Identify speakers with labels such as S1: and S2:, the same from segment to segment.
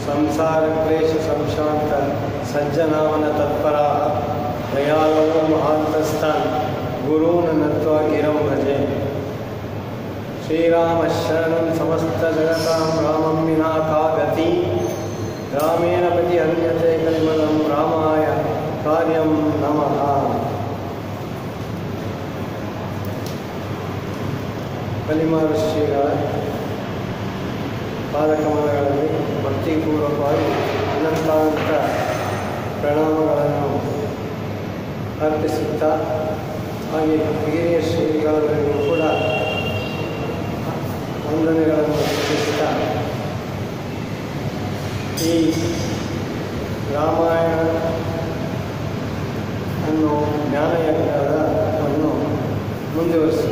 S1: ಸಂಸಾರಕ್ಲೇಶ ಸಂಶಾಂತ ಸಜ್ಜನಾವನ ತತ್ಪರ ದಯಾಲವೋ ಮಹಾಂತಸ್ಥಾನ್ ಗುರೂನ್ ನತ್ವ ಗಿರಂ ಭಜೆ ಶ್ರೀರಾಮ ಶರಣಂ ಸಮಸ್ತ ಜಗತಾಂ ರಾಮಂ ವಿನಾ ಕಾ ಗತಿ ರಾಮೇಣ ಪತಿ ಅನ್ಯತೆ ಕಲಿಮಲಂ ರಾಮಾಯ ಕಾರ್ಯಂ ನಮಃ ಕಲಿಮಾ ಋಷಿಗಳ ಪಾದಕಮಲಗಳಲ್ಲಿ ಭಕ್ತಿಪೂರ್ವಕವಾಗಿ ಅನಂತಾನಂತ ಪ್ರಣಾಮಗಳನ್ನು ಅರ್ಪಿಸುತ್ತಾ ಹಾಗೆ ಹಿರಿಯ ಶ್ರೀಗಳಿಗೂ ಕೂಡ ವಂದನೆಗಳನ್ನು ಸಲ್ಲಿಸುತ್ತಾ ಈ ರಾಮಾಯಣ ಅನ್ನೋ ಜ್ಞಾನಯಜ್ಞವನ್ನು ಮುಂದುವರಿಸುವ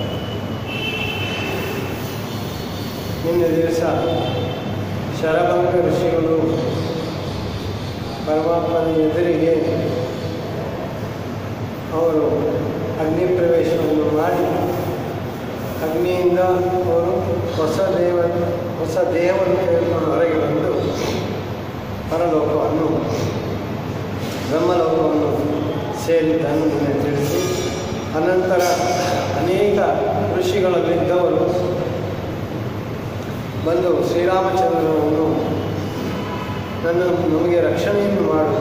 S1: ನಿನ್ನೆ ದಿವಸ ಶರಭಂಗ ಋಷಿಗಳು ಪರಮಾತ್ಮನ ಎದುರಿಗೆ ಅವರು ಅಗ್ನಿ ಪ್ರವೇಶವನ್ನು ಮಾಡಿ ಅಗ್ನಿಯಿಂದ ಅವರು ಹೊಸ ದೇವ ಹೊಸ ದೇಹವನ್ನು ತೆಗೆದುಕೊಂಡು ಹೊರಗೆ ಬಂದು ಪರಲೋಕವನ್ನು ಬ್ರಹ್ಮಲೋಕವನ್ನು ಸೇರಿದ್ದನ್ನು ನಿನ್ನೆ ತಿಳಿಸಿ ಅನಂತರ ಅನೇಕ ಋಷಿಗಳಲ್ಲಿದ್ದವರು ಬಂದು ಶ್ರೀರಾಮಚಂದ್ರನನ್ನು ನನ್ನ ನಮಗೆ ರಕ್ಷಣೆಯನ್ನು ಮಾಡು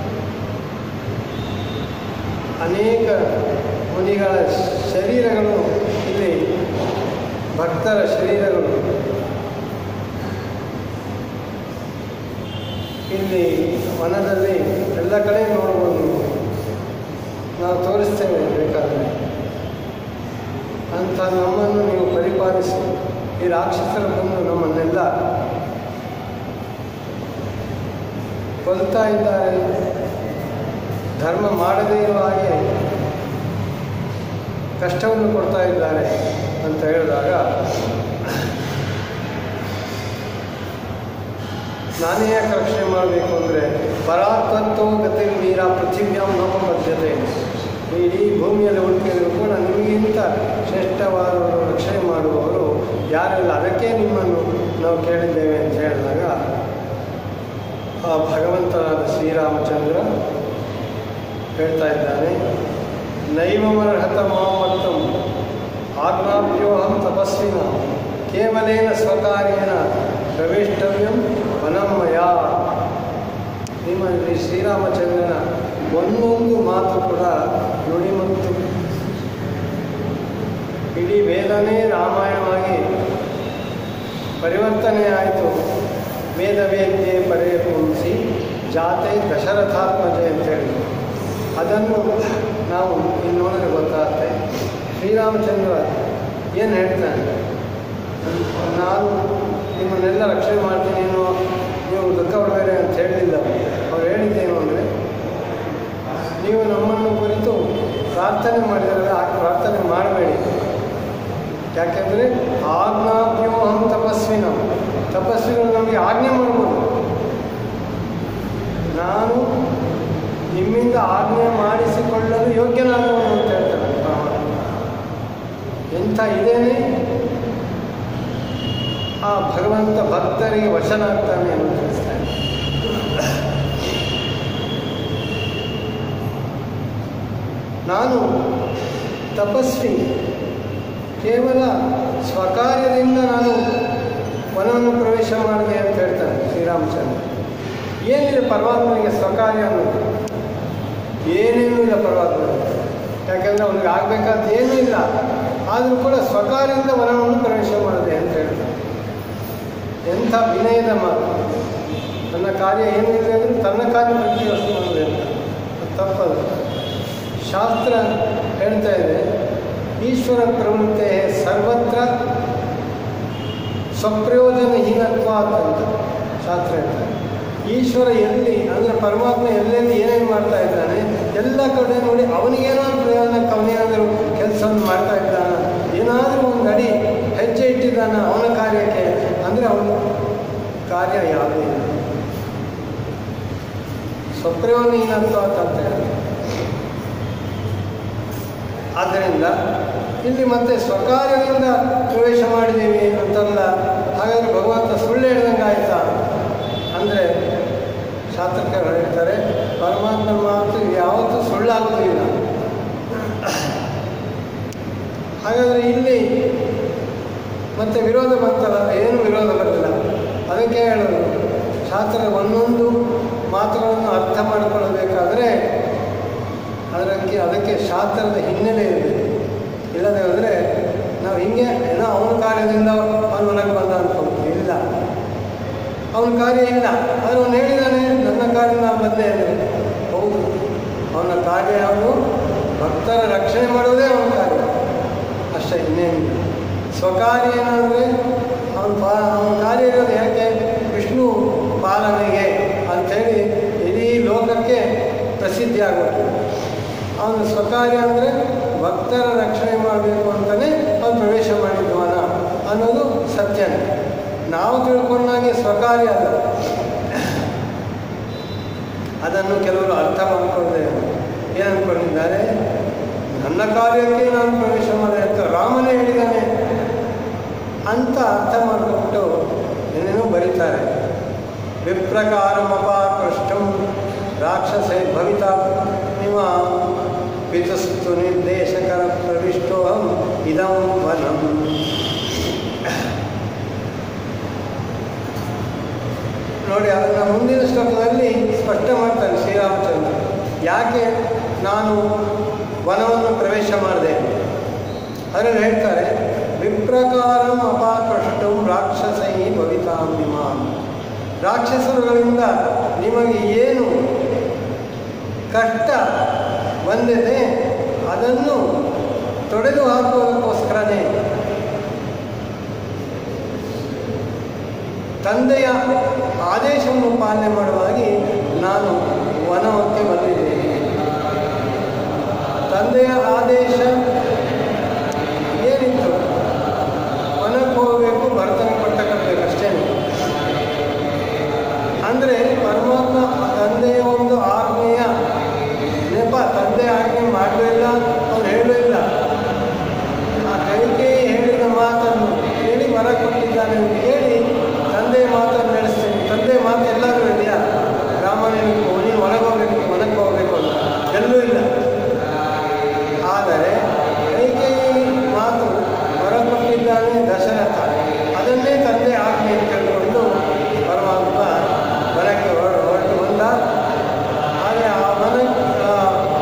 S1: ಅನೇಕ ಮುನಿಗಳ ಶರೀರಗಳು ಇಲ್ಲಿ ಭಕ್ತರ ಶರೀರಗಳು ಇಲ್ಲಿ ವನದಲ್ಲಿ ಎಲ್ಲ ಕಡೆ ನೋಡ್ಬೋದು ನಾವು ತೋರಿಸ್ತೇವೆ ಬೇಕಾದರೆ ಅಂತ ನಮ್ಮನ್ನು ನೀವು ಪರಿಪಾಲಿಸಿ ಈ ರಾಕ್ಷಸರು ಬಂದು ನಮ್ಮನ್ನೆಲ್ಲ ಕೊಲ್ತಾ ಇದ್ದಾರೆ ಧರ್ಮ ಮಾಡದೇ ಇರುವ ಹಾಗೆ ಕಷ್ಟವನ್ನು ಕೊಡ್ತಾ ಇದ್ದಾರೆ ಅಂತ ಹೇಳಿದಾಗ ನಾನೇ ಯಾಕೆ ರಕ್ಷಣೆ ಮಾಡಬೇಕು ಅಂದರೆ ಪರಾತ್ಮತ್ವ ಗತಿ ಮೀರ ಪೃಥಿವ್ಯಾಂ ನೋಪಬದ್ಧತೆ ಇಡೀ ಭೂಮಿಯಲ್ಲಿ ಹುಡುಕಿದ್ರು ಕೂಡ ನಿಮಗಿಂತ ಶ್ರೇಷ್ಠವಾದವರು ರಕ್ಷಣೆ ಮಾಡುವವರು ಯಾರಿಲ್ಲ ಅದಕ್ಕೆ ನಿಮ್ಮನ್ನು ನಾವು ಕೇಳಿದ್ದೇವೆ ಅಂತ ಹೇಳಿದಾಗ ಆ ಭಗವಂತನಾದ ಶ್ರೀರಾಮಚಂದ್ರ ಹೇಳ್ತಾ ಇದ್ದಾನೆ ನೈವಮರ್ಹತ ಮಾಮತ್ತಂ ಆಜ್ಞಾಪ್ಯೋಹಂ ತಪಸ್ವಿನ ಕೇವಲೇನ ಸ್ವಕಾರ್ಯೇಣ ಪ್ರವೇಷ್ಟವ್ಯಂ ವನಮ್ಮಯ ನಿಮ್ಮ ಈ ಶ್ರೀರಾಮಚಂದ್ರನ ಒಂದೊಂದು ಮಾತು ಕೂಡ ನುಡಿಮುತ್ತು ಇಡೀ ವೇದನೇ ರಾಮಾಯಣವಾಗಿ ಪರಿವರ್ತನೆ ಆಯಿತು ವೇದ ವೇದ್ಯೆ ಪರೇ ಪುಂಸಿ ಜಾತೆ ದಶರಥಾತ್ಮಜೆ ಅಂತೇಳಿ ಅದನ್ನು ನಾವು ಇಲ್ಲಿ ನೋಡಿದ್ರೆ ಗೊತ್ತಾಗುತ್ತೆ ಶ್ರೀರಾಮಚಂದ್ರ ಏನು ಹೇಳ್ತಾನೆ ನಾನು ನಿಮ್ಮನ್ನೆಲ್ಲ ರಕ್ಷಣೆ ಮಾಡ್ತೀನಿ ಏನು ನೀವು ದುಃಖ ಪಡಬೇಡಿ ಅಂತ ಹೇಳಲಿಲ್ಲ ಅವ್ರು ಹೇಳಿದ್ದೇನು ಅಂದರೆ ನೀವು ನಮ್ಮನ್ನು ಕುರಿತು ಪ್ರಾರ್ಥನೆ ಮಾಡಿದರೆ ಆ ಪ್ರಾರ್ಥನೆ ಮಾಡಬೇಡಿ ಯಾಕೆಂದರೆ ಆಜ್ಞಾಪ್ಯೋಹಂ ತಪಸ್ವಿನ ತಪಸ್ವಿಗಳು ನಮಗೆ ಆಜ್ಞೆ ಮಾಡ್ಬೋದು ನಾನು ನಿಮ್ಮಿಂದ ಆಜ್ಞೆ ಮಾಡಿಸಿಕೊಳ್ಳಲು ಯೋಗ್ಯನಾದವನು ಅಂತ ಹೇಳ್ತಾರೆ ಪರಮಾತ್ಮ. ಎಂಥ ಇದೇನೆ ಆ ಭಗವಂತ ಭಕ್ತರಿಗೆ ವಶನಾಗ್ತಾನೆ ಅಂತ ತಿಳಿಸ್ತಾನೆ ನಾನು ತಪಸ್ವಿ ಕೇವಲ ಸ್ವಕಾರ್ಯದಿಂದ ನಾನು ವನವನ್ನು ಪ್ರವೇಶ ಮಾಡಿದೆ ಅಂತ ಹೇಳ್ತಾನೆ ಶ್ರೀರಾಮಚಂದ್ರ ಏನಿದೆ ಪರಮಾತ್ಮನಿಗೆ ಸ್ವಕಾರ್ಯ ಅನ್ನೋದು ಏನೇನೂ ಇಲ್ಲ ಪರಮಾತ್ಮನಿಗೆ ಯಾಕೆಂದರೆ ಅವನಿಗೆ ಆಗಬೇಕಾದ ಏನೂ ಇಲ್ಲ ಆದರೂ ಕೂಡ ಸ್ವಕಾರ್ಯದಿಂದ ವನವನ್ನು ಪ್ರವೇಶ ಮಾಡಿದೆ ಅಂತ ಹೇಳ್ತಾನೆ ಎಂಥ ವಿನಯದ ಮಾತು ನನ್ನ ಕಾರ್ಯ ಏನಿದೆ ಅಂದರೆ ತನ್ನ ಕಾರ್ಯ ಪ್ರತಿಯೊಷ್ಟು ಮಾಡಿದೆ ಅಂತ ಅದು ತಪ್ಪದು ಶಾಸ್ತ್ರ ಹೇಳ್ತಾ ಇದೆ ಈಶ್ವರ ಪ್ರವೃತ್ತೆ ಸರ್ವತ್ರ ಸ್ವಪ್ರಯೋಜನಹೀನತ್ವ ಅಂತ ಶಾಸ್ತ್ರ ಹೇಳ್ತಾರೆ ಈಶ್ವರ ಎಲ್ಲಿ ಅಂದರೆ ಪರಮಾತ್ಮ ಎಲ್ಲೆಲ್ಲಿ ಏನೇನು ಮಾಡ್ತಾ ಇದ್ದಾನೆ ಎಲ್ಲ ಕಡೆ ನೋಡಿ ಅವನಿಗೇನಾದ್ರು ಪ್ರಯೋಜನಕ್ಕೆ ಅವನೇನಾದರೂ ಕೆಲಸವನ್ನು ಮಾಡ್ತಾ ಇದ್ದಾನ ಏನಾದರೂ ಒಂದು ಅಡಿ ಹೆಜ್ಜೆ ಇಟ್ಟಿದ್ದಾನ ಅವನ ಕಾರ್ಯಕ್ಕೆ ಅಂದರೆ ಅವನ ಕಾರ್ಯ ಯಾವುದೇ ಇಲ್ಲ ಸ್ವಪ್ರಯೋಜನಹೀನತ್ವ ಅಂತ ಹೇಳ್ತಾರೆ ಆದ್ದರಿಂದ ಇಲ್ಲಿ ಮತ್ತೆ ಸ್ವಕಾರ್ಯದಿಂದ ಪ್ರವೇಶ ಮಾಡಿದ್ದೀವಿ ಅಂತಲ್ಲ ಹಾಗಾದ್ರೆ ಭಗವಂತ ಸುಳ್ಳು ಹೇಳ್ದಂಗೆ ಆಯ್ತಾ ಅಂತ ಬದಲಾಗುವುದಿಲ್ಲ ಹಾಗಾದರೆ ಇಲ್ಲಿ ಮತ್ತೆ ವಿರೋಧ ಬಂತಲ್ಲ ಏನು ವಿರೋಧ ಬರಲಿಲ್ಲ ಅದಕ್ಕೆ ಹೇಳೋದು ಶಾಸ್ತ್ರದ ಒಂದೊಂದು ಮಾತುಗಳನ್ನು ಅರ್ಥ ಮಾಡಿಕೊಳ್ಳಬೇಕಾದ್ರೆ ಅದಕ್ಕೆ ಅದಕ್ಕೆ ಶಾಸ್ತ್ರದ ಹಿನ್ನೆಲೆ ಇದೆ ಇಲ್ಲದೆ ಹೋದರೆ ನಾವು ಹಿಂಗೆ ಏನೋ ಅವನ ಕಾರ್ಯದಿಂದ ಅವನು ಮನೆಗೆ ಬಂದ ಅನ್ಕೊಳ್ತೀವಿ ಇಲ್ಲ ಅವನ ಕಾರ್ಯ ಇಲ್ಲ ಆದರೆ ಅವನು ಹೇಳಿದಾನೆ ನನ್ನ ಕಾರ್ಯ ನಾನು ಬಂದೆ ಅಂದರೆ ಹೌದು ಅವನ ಕಾರ್ಯ ಯಾವುದು ಭಕ್ತರ ರಕ್ಷಣೆ ಮಾಡುವುದೇ ಅವನ ಕಾರ್ಯ ಅಷ್ಟೇ ಇನ್ನೇನಿಲ್ಲ ಸ್ವಕಾರ್ಯ ಏನಂದರೆ ಅವನ ಪಾ ಅವನ ಕಾರ್ಯ ಇರೋದು ಯಾಕೆ ವಿಷ್ಣು ಪಾಲನೆಗೆ ಅಂಥೇಳಿ ಇಡೀ ಲೋಕಕ್ಕೆ ಪ್ರಸಿದ್ಧಿ ಆಗುತ್ತೆ ಅವನ ಸ್ವಕಾರ್ಯ ಅಂದರೆ ಭಕ್ತರ ರಕ್ಷಣೆ ಮಾಡಬೇಕು ಅಂತಲೇ ಅವನು ಪ್ರವೇಶ ಮಾಡಿದ್ದವನ ಅನ್ನೋದು ಸತ್ಯನೇ ನಾವು ತಿಳ್ಕೊಂಡಾಗೆ ಸ್ವಕಾರ್ಯ ಅಲ್ಲ ಅದನ್ನು ಕೆಲವರು ಅರ್ಥ ಮಾಡಿಕೊಂಡೆ ಏನು ಅಂದ್ಕೊಂಡಿದ್ದಾರೆ ನನ್ನ ಕಾರ್ಯಕ್ಕೆ ನಾನು ಪ್ರವೇಶ ಮಾಡಿದೆ ಅಂತ ರಾಮನೇ ಹೇಳಿದ್ದಾನೆ ಅಂತ ಅರ್ಥ ಮಾಡಿಕೊಂಡು ಏನೇನೋ ಬರೀತಾರೆ ವಿಪ್ರಕಾರಮಪಾಕೃಷ್ಟಂ ರಾಕ್ಷಸೇ ಭವಿತ ನಿಮ್ಮ ಪಿತಸ್ತು ನಿರ್ದೇಶಕರ ಪ್ರವಿಷ್ಟೋಹಂ ಇದಂ ವನಂ ನೋಡಿ ಅದನ್ನು ಮುಂದಿನ ಶ್ಲೋಕದಲ್ಲಿ ಸ್ಪಷ್ಟ ಮಾಡ್ತಾನೆ ಶ್ರೀರಾಮಚಂದ್ರ ಯಾಕೆ ನಾನು ವನವನ್ನು ಪ್ರವೇಶ ಮಾಡಿದೆ ಅದರಲ್ಲಿ ಹೇಳ್ತಾರೆ ವಿಪ್ರಕಾರಂ ಅಪಾಕೃಷ್ಟಂ ರಾಕ್ಷಸೈ ಭವಿತಾಂ ನಿಮಾನ್ ರಾಕ್ಷಸರುಗಳಿಂದ ನಿಮಗೆ ಏನು ಕಷ್ಟ ಬಂದಿದೆ ಅದನ್ನು ತೊಡೆದು ಹಾಕುವುದಕ್ಕೋಸ್ಕರನೇ ತಂದೆಯ ಆದೇಶವನ್ನು ಪಾಲನೆ ಮಾಡುವಾಗಿ ನಾನು ವನವಕ್ಕೆ ಬಂದಿದ್ದೇನೆ ತಂದೆಯ ಆದೇಶ ಏನಿತ್ತು ವನಕ್ಕೆ ಹೋಗಬೇಕು ಭರತನ ಪಟ್ಟ ಕಟ್ಟಬೇಕು ಅಷ್ಟೇ ಅಂದರೆ ಪರಮಾತ್ಮ ತಂದೆಯ ಒಂದು ಆಜ್ಞೆಯ ನೆಪ ತಂದೆ ಆಜ್ಞೆ ಮಾಡಲೂ ಇಲ್ಲ ಅವನು ಹೇಳಲೂ ಇಲ್ಲ ಆ ಕೈಗೆ ಹೇಳಿದ ಮಾತನ್ನು ಹೇಳಿ ವರ ಕೊಟ್ಟಿದ್ದಾನೆ ಅಂತ ಹೇಳಿ ತಂದೆ ಮಾತನ್ನು ನಡೆಸ್ತೀನಿ ತಂದೆ ಮಾತು ಎಲ್ಲರೂ ಇದೆಯಾ ರಾಮನಿಗೆ ನೀನು ಹೊರಗೆ ಹೋಗ್ಬೇಕು ಹೊರಗೆ ಹೋಗ್ಬೇಕು ಅಂತ ಎಲ್ಲೂ ಇಲ್ಲ ಆದರೆ ಕೈಕೈ ಮಾತು ಹೊರ ಕೊಟ್ಟಿದ್ದಾನೆ ದಶರಥ ಅದನ್ನೇ ತಂದೆ ಆಜ್ಞೆ ಅಂತ ತಿಳ್ಕೊಂಡು ಪರಮಾತ್ಮ ವನಕ್ಕೆ ಹೊರ ಹೊರಟು ಬಂದ ಆದರೆ ಆ ವನ ಆ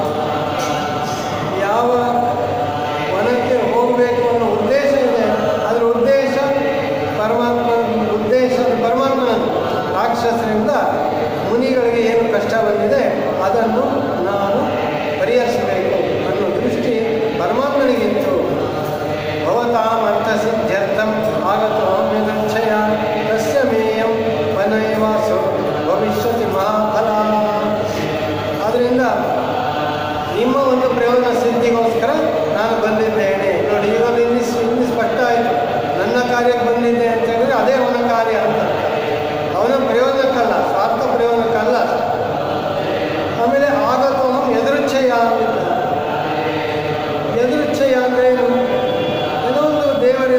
S1: ಯಾವ ವನಕ್ಕೆ ಹೋಗಬೇಕು ಅನ್ನೋ ಉದ್ದೇಶ ಇದೆ ಅದರ ಉದ್ದೇಶ ಪರಮಾತ್ಮ ಉದ್ದೇಶ ಪರಮಾತ್ಮನದು ರಾಕ್ಷಸರಿಂದ ಮುನಿಗಳಿಗೆ ಏನು ಕಷ್ಟ ಬಂದಿದೆ ಅದನ್ನು ನಾನು ಪರಿಹರಿಸಬೇಕು ಅನ್ನೋ ದೃಷ್ಟಿ ಪರಮಾತ್ಮನಿಗಿತ್ತು ಭವತಾಂ ಅರ್ಥಸಿದ್ಧ್ಯರ್ಥಂ ಆಗತೋ ನಿದಕ್ಷಯ ತಸ್ಯ ಮೇಯಂ ವನೈವಾಸೋ ಭವಿಷ್ಯತಿ ಮಹಾಫಲ ಆದ್ದರಿಂದ ನಿಮ್ಮ ಒಂದು ಪ್ರಯೋಜನ ಸಿದ್ಧಿಗೋಸ್ಕರ ನಾನು ಬಂದಿದ್ದೇನೆ ನೋಡಿ ಇವಾಗ ಇಲ್ಲಿ ಸ್- ಇಲ್ಲಿ ಸ್ಪಷ್ಟ ಆಯಿತು ನನ್ನ ಕಾರ್ಯಕ್ಕೆ ಬಂದಿದ್ದೆ ಅಂತ ಹೇಳಿದ್ರೆ ಅದೇ ಅವನ ಕಾರ್ಯ ಅಂತ ಅವನ ಪ್ರಯೋಜನಕ್ಕಲ್ಲ ಸ್ವಾರ್ಥ ಪ್ರಯೋಜನಕ್ಕಲ್ಲ ಆಮೇಲೆ ಆಗತೋಹಂ ಎದುರುಚ್ಛಯ ಅಂದಿದ್ದ ಎದುರುಚ್ಛಯ ಅಂದರೆ ಏನು ಏನೋ ಒಂದು ದೇವರ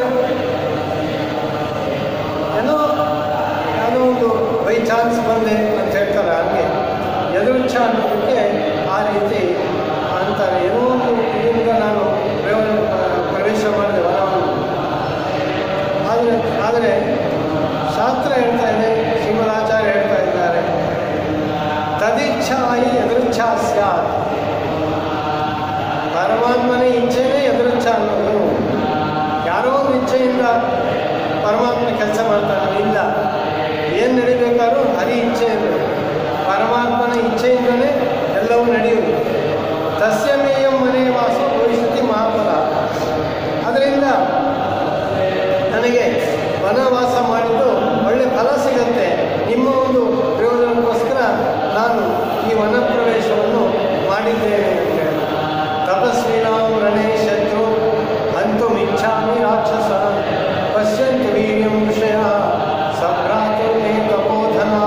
S1: ಏನೋ ಯಾವುದೋ ಒಂದು ಬೈ ಚಾನ್ಸ್ ಬಂದೆ ಅಂತ ಹೇಳ್ತಾರೆ ಹಂಗೆ ಎದುರುಚ್ಛ ಅನ್ನೋದಕ್ಕೆ ಆ ರೀತಿ ಅಂತಾರೆ ಏನೋ ಒಂದು ಇದರಿಂದ ನಾನು ಪ್ರಯೋಜನ ಪ್ರವೇಶ ಮಾಡಿದೆ ವನವನ್ನು ಆದರೆ ಆದರೆ ಶಾಸ್ತ್ರ ಹೇಳ್ತಾ ಇದೆ ಶ್ರೀಮದಾಚಾರ್ಯ ಹೇಳ್ತಾ ಇದ್ದಾರೆ ತದಿಚ್ಛಾಯಿ ಎದುರುಚ್ಛಾ ಸ್ಯಾತ್ ಪರಮಾತ್ಮನ ಇಚ್ಛೆನೇ ಎದುರುಚ್ಛ ಅನ್ನೋದು ಯಾರೋ ಒಂದು ಇಚ್ಛೆಯಿಂದ ಪರಮಾತ್ಮ ಕೆಲಸ ಮಾಡ್ತಾನೆ ಇಲ್ಲ ಏನು ನಡಿಬೇಕಾದ್ರೂ ಹರಿ ಇಚ್ಛೆ ಇರಬೇಕು ಪರಮಾತ್ಮನ ಇಚ್ಛೆಯಿಂದಲೇ ಎಲ್ಲವೂ ನಡೆಯುವುದು ತಸ್ಯಮೇಯಂ ಮನೆ ವಾಸ ಭವಿಷ್ಯತಿ ಮಹಾಫಲ ಅದರಿಂದ ನನಗೆ ವನವಾಸ ಮಾಡಿದ್ದು ಒಳ್ಳೆ ಫಲ ಸಿಗುತ್ತೆ ನಿಮ್ಮ ಒಂದು ಪ್ರಯೋಜನಕ್ಕೋಸ್ಕರ ನಾನು ಈ ವನ ಪ್ರವೇಶವನ್ನು ಮಾಡಿದ್ದೇನೆ ಅಂತ ಹೇಳಿ. ತಪಸ್ವಿನಾಂ ರಣೇ ಶತ್ರು ಅಂತೂ ಇಚ್ಛಾಮಿ ರಾಕ್ಷಸ ಪಶ್ಯಂತು ವೀರ್ಯಂ ವಿಷಯ ಸಭ್ರಾತು ಮೇ ತಪೋಧನಾ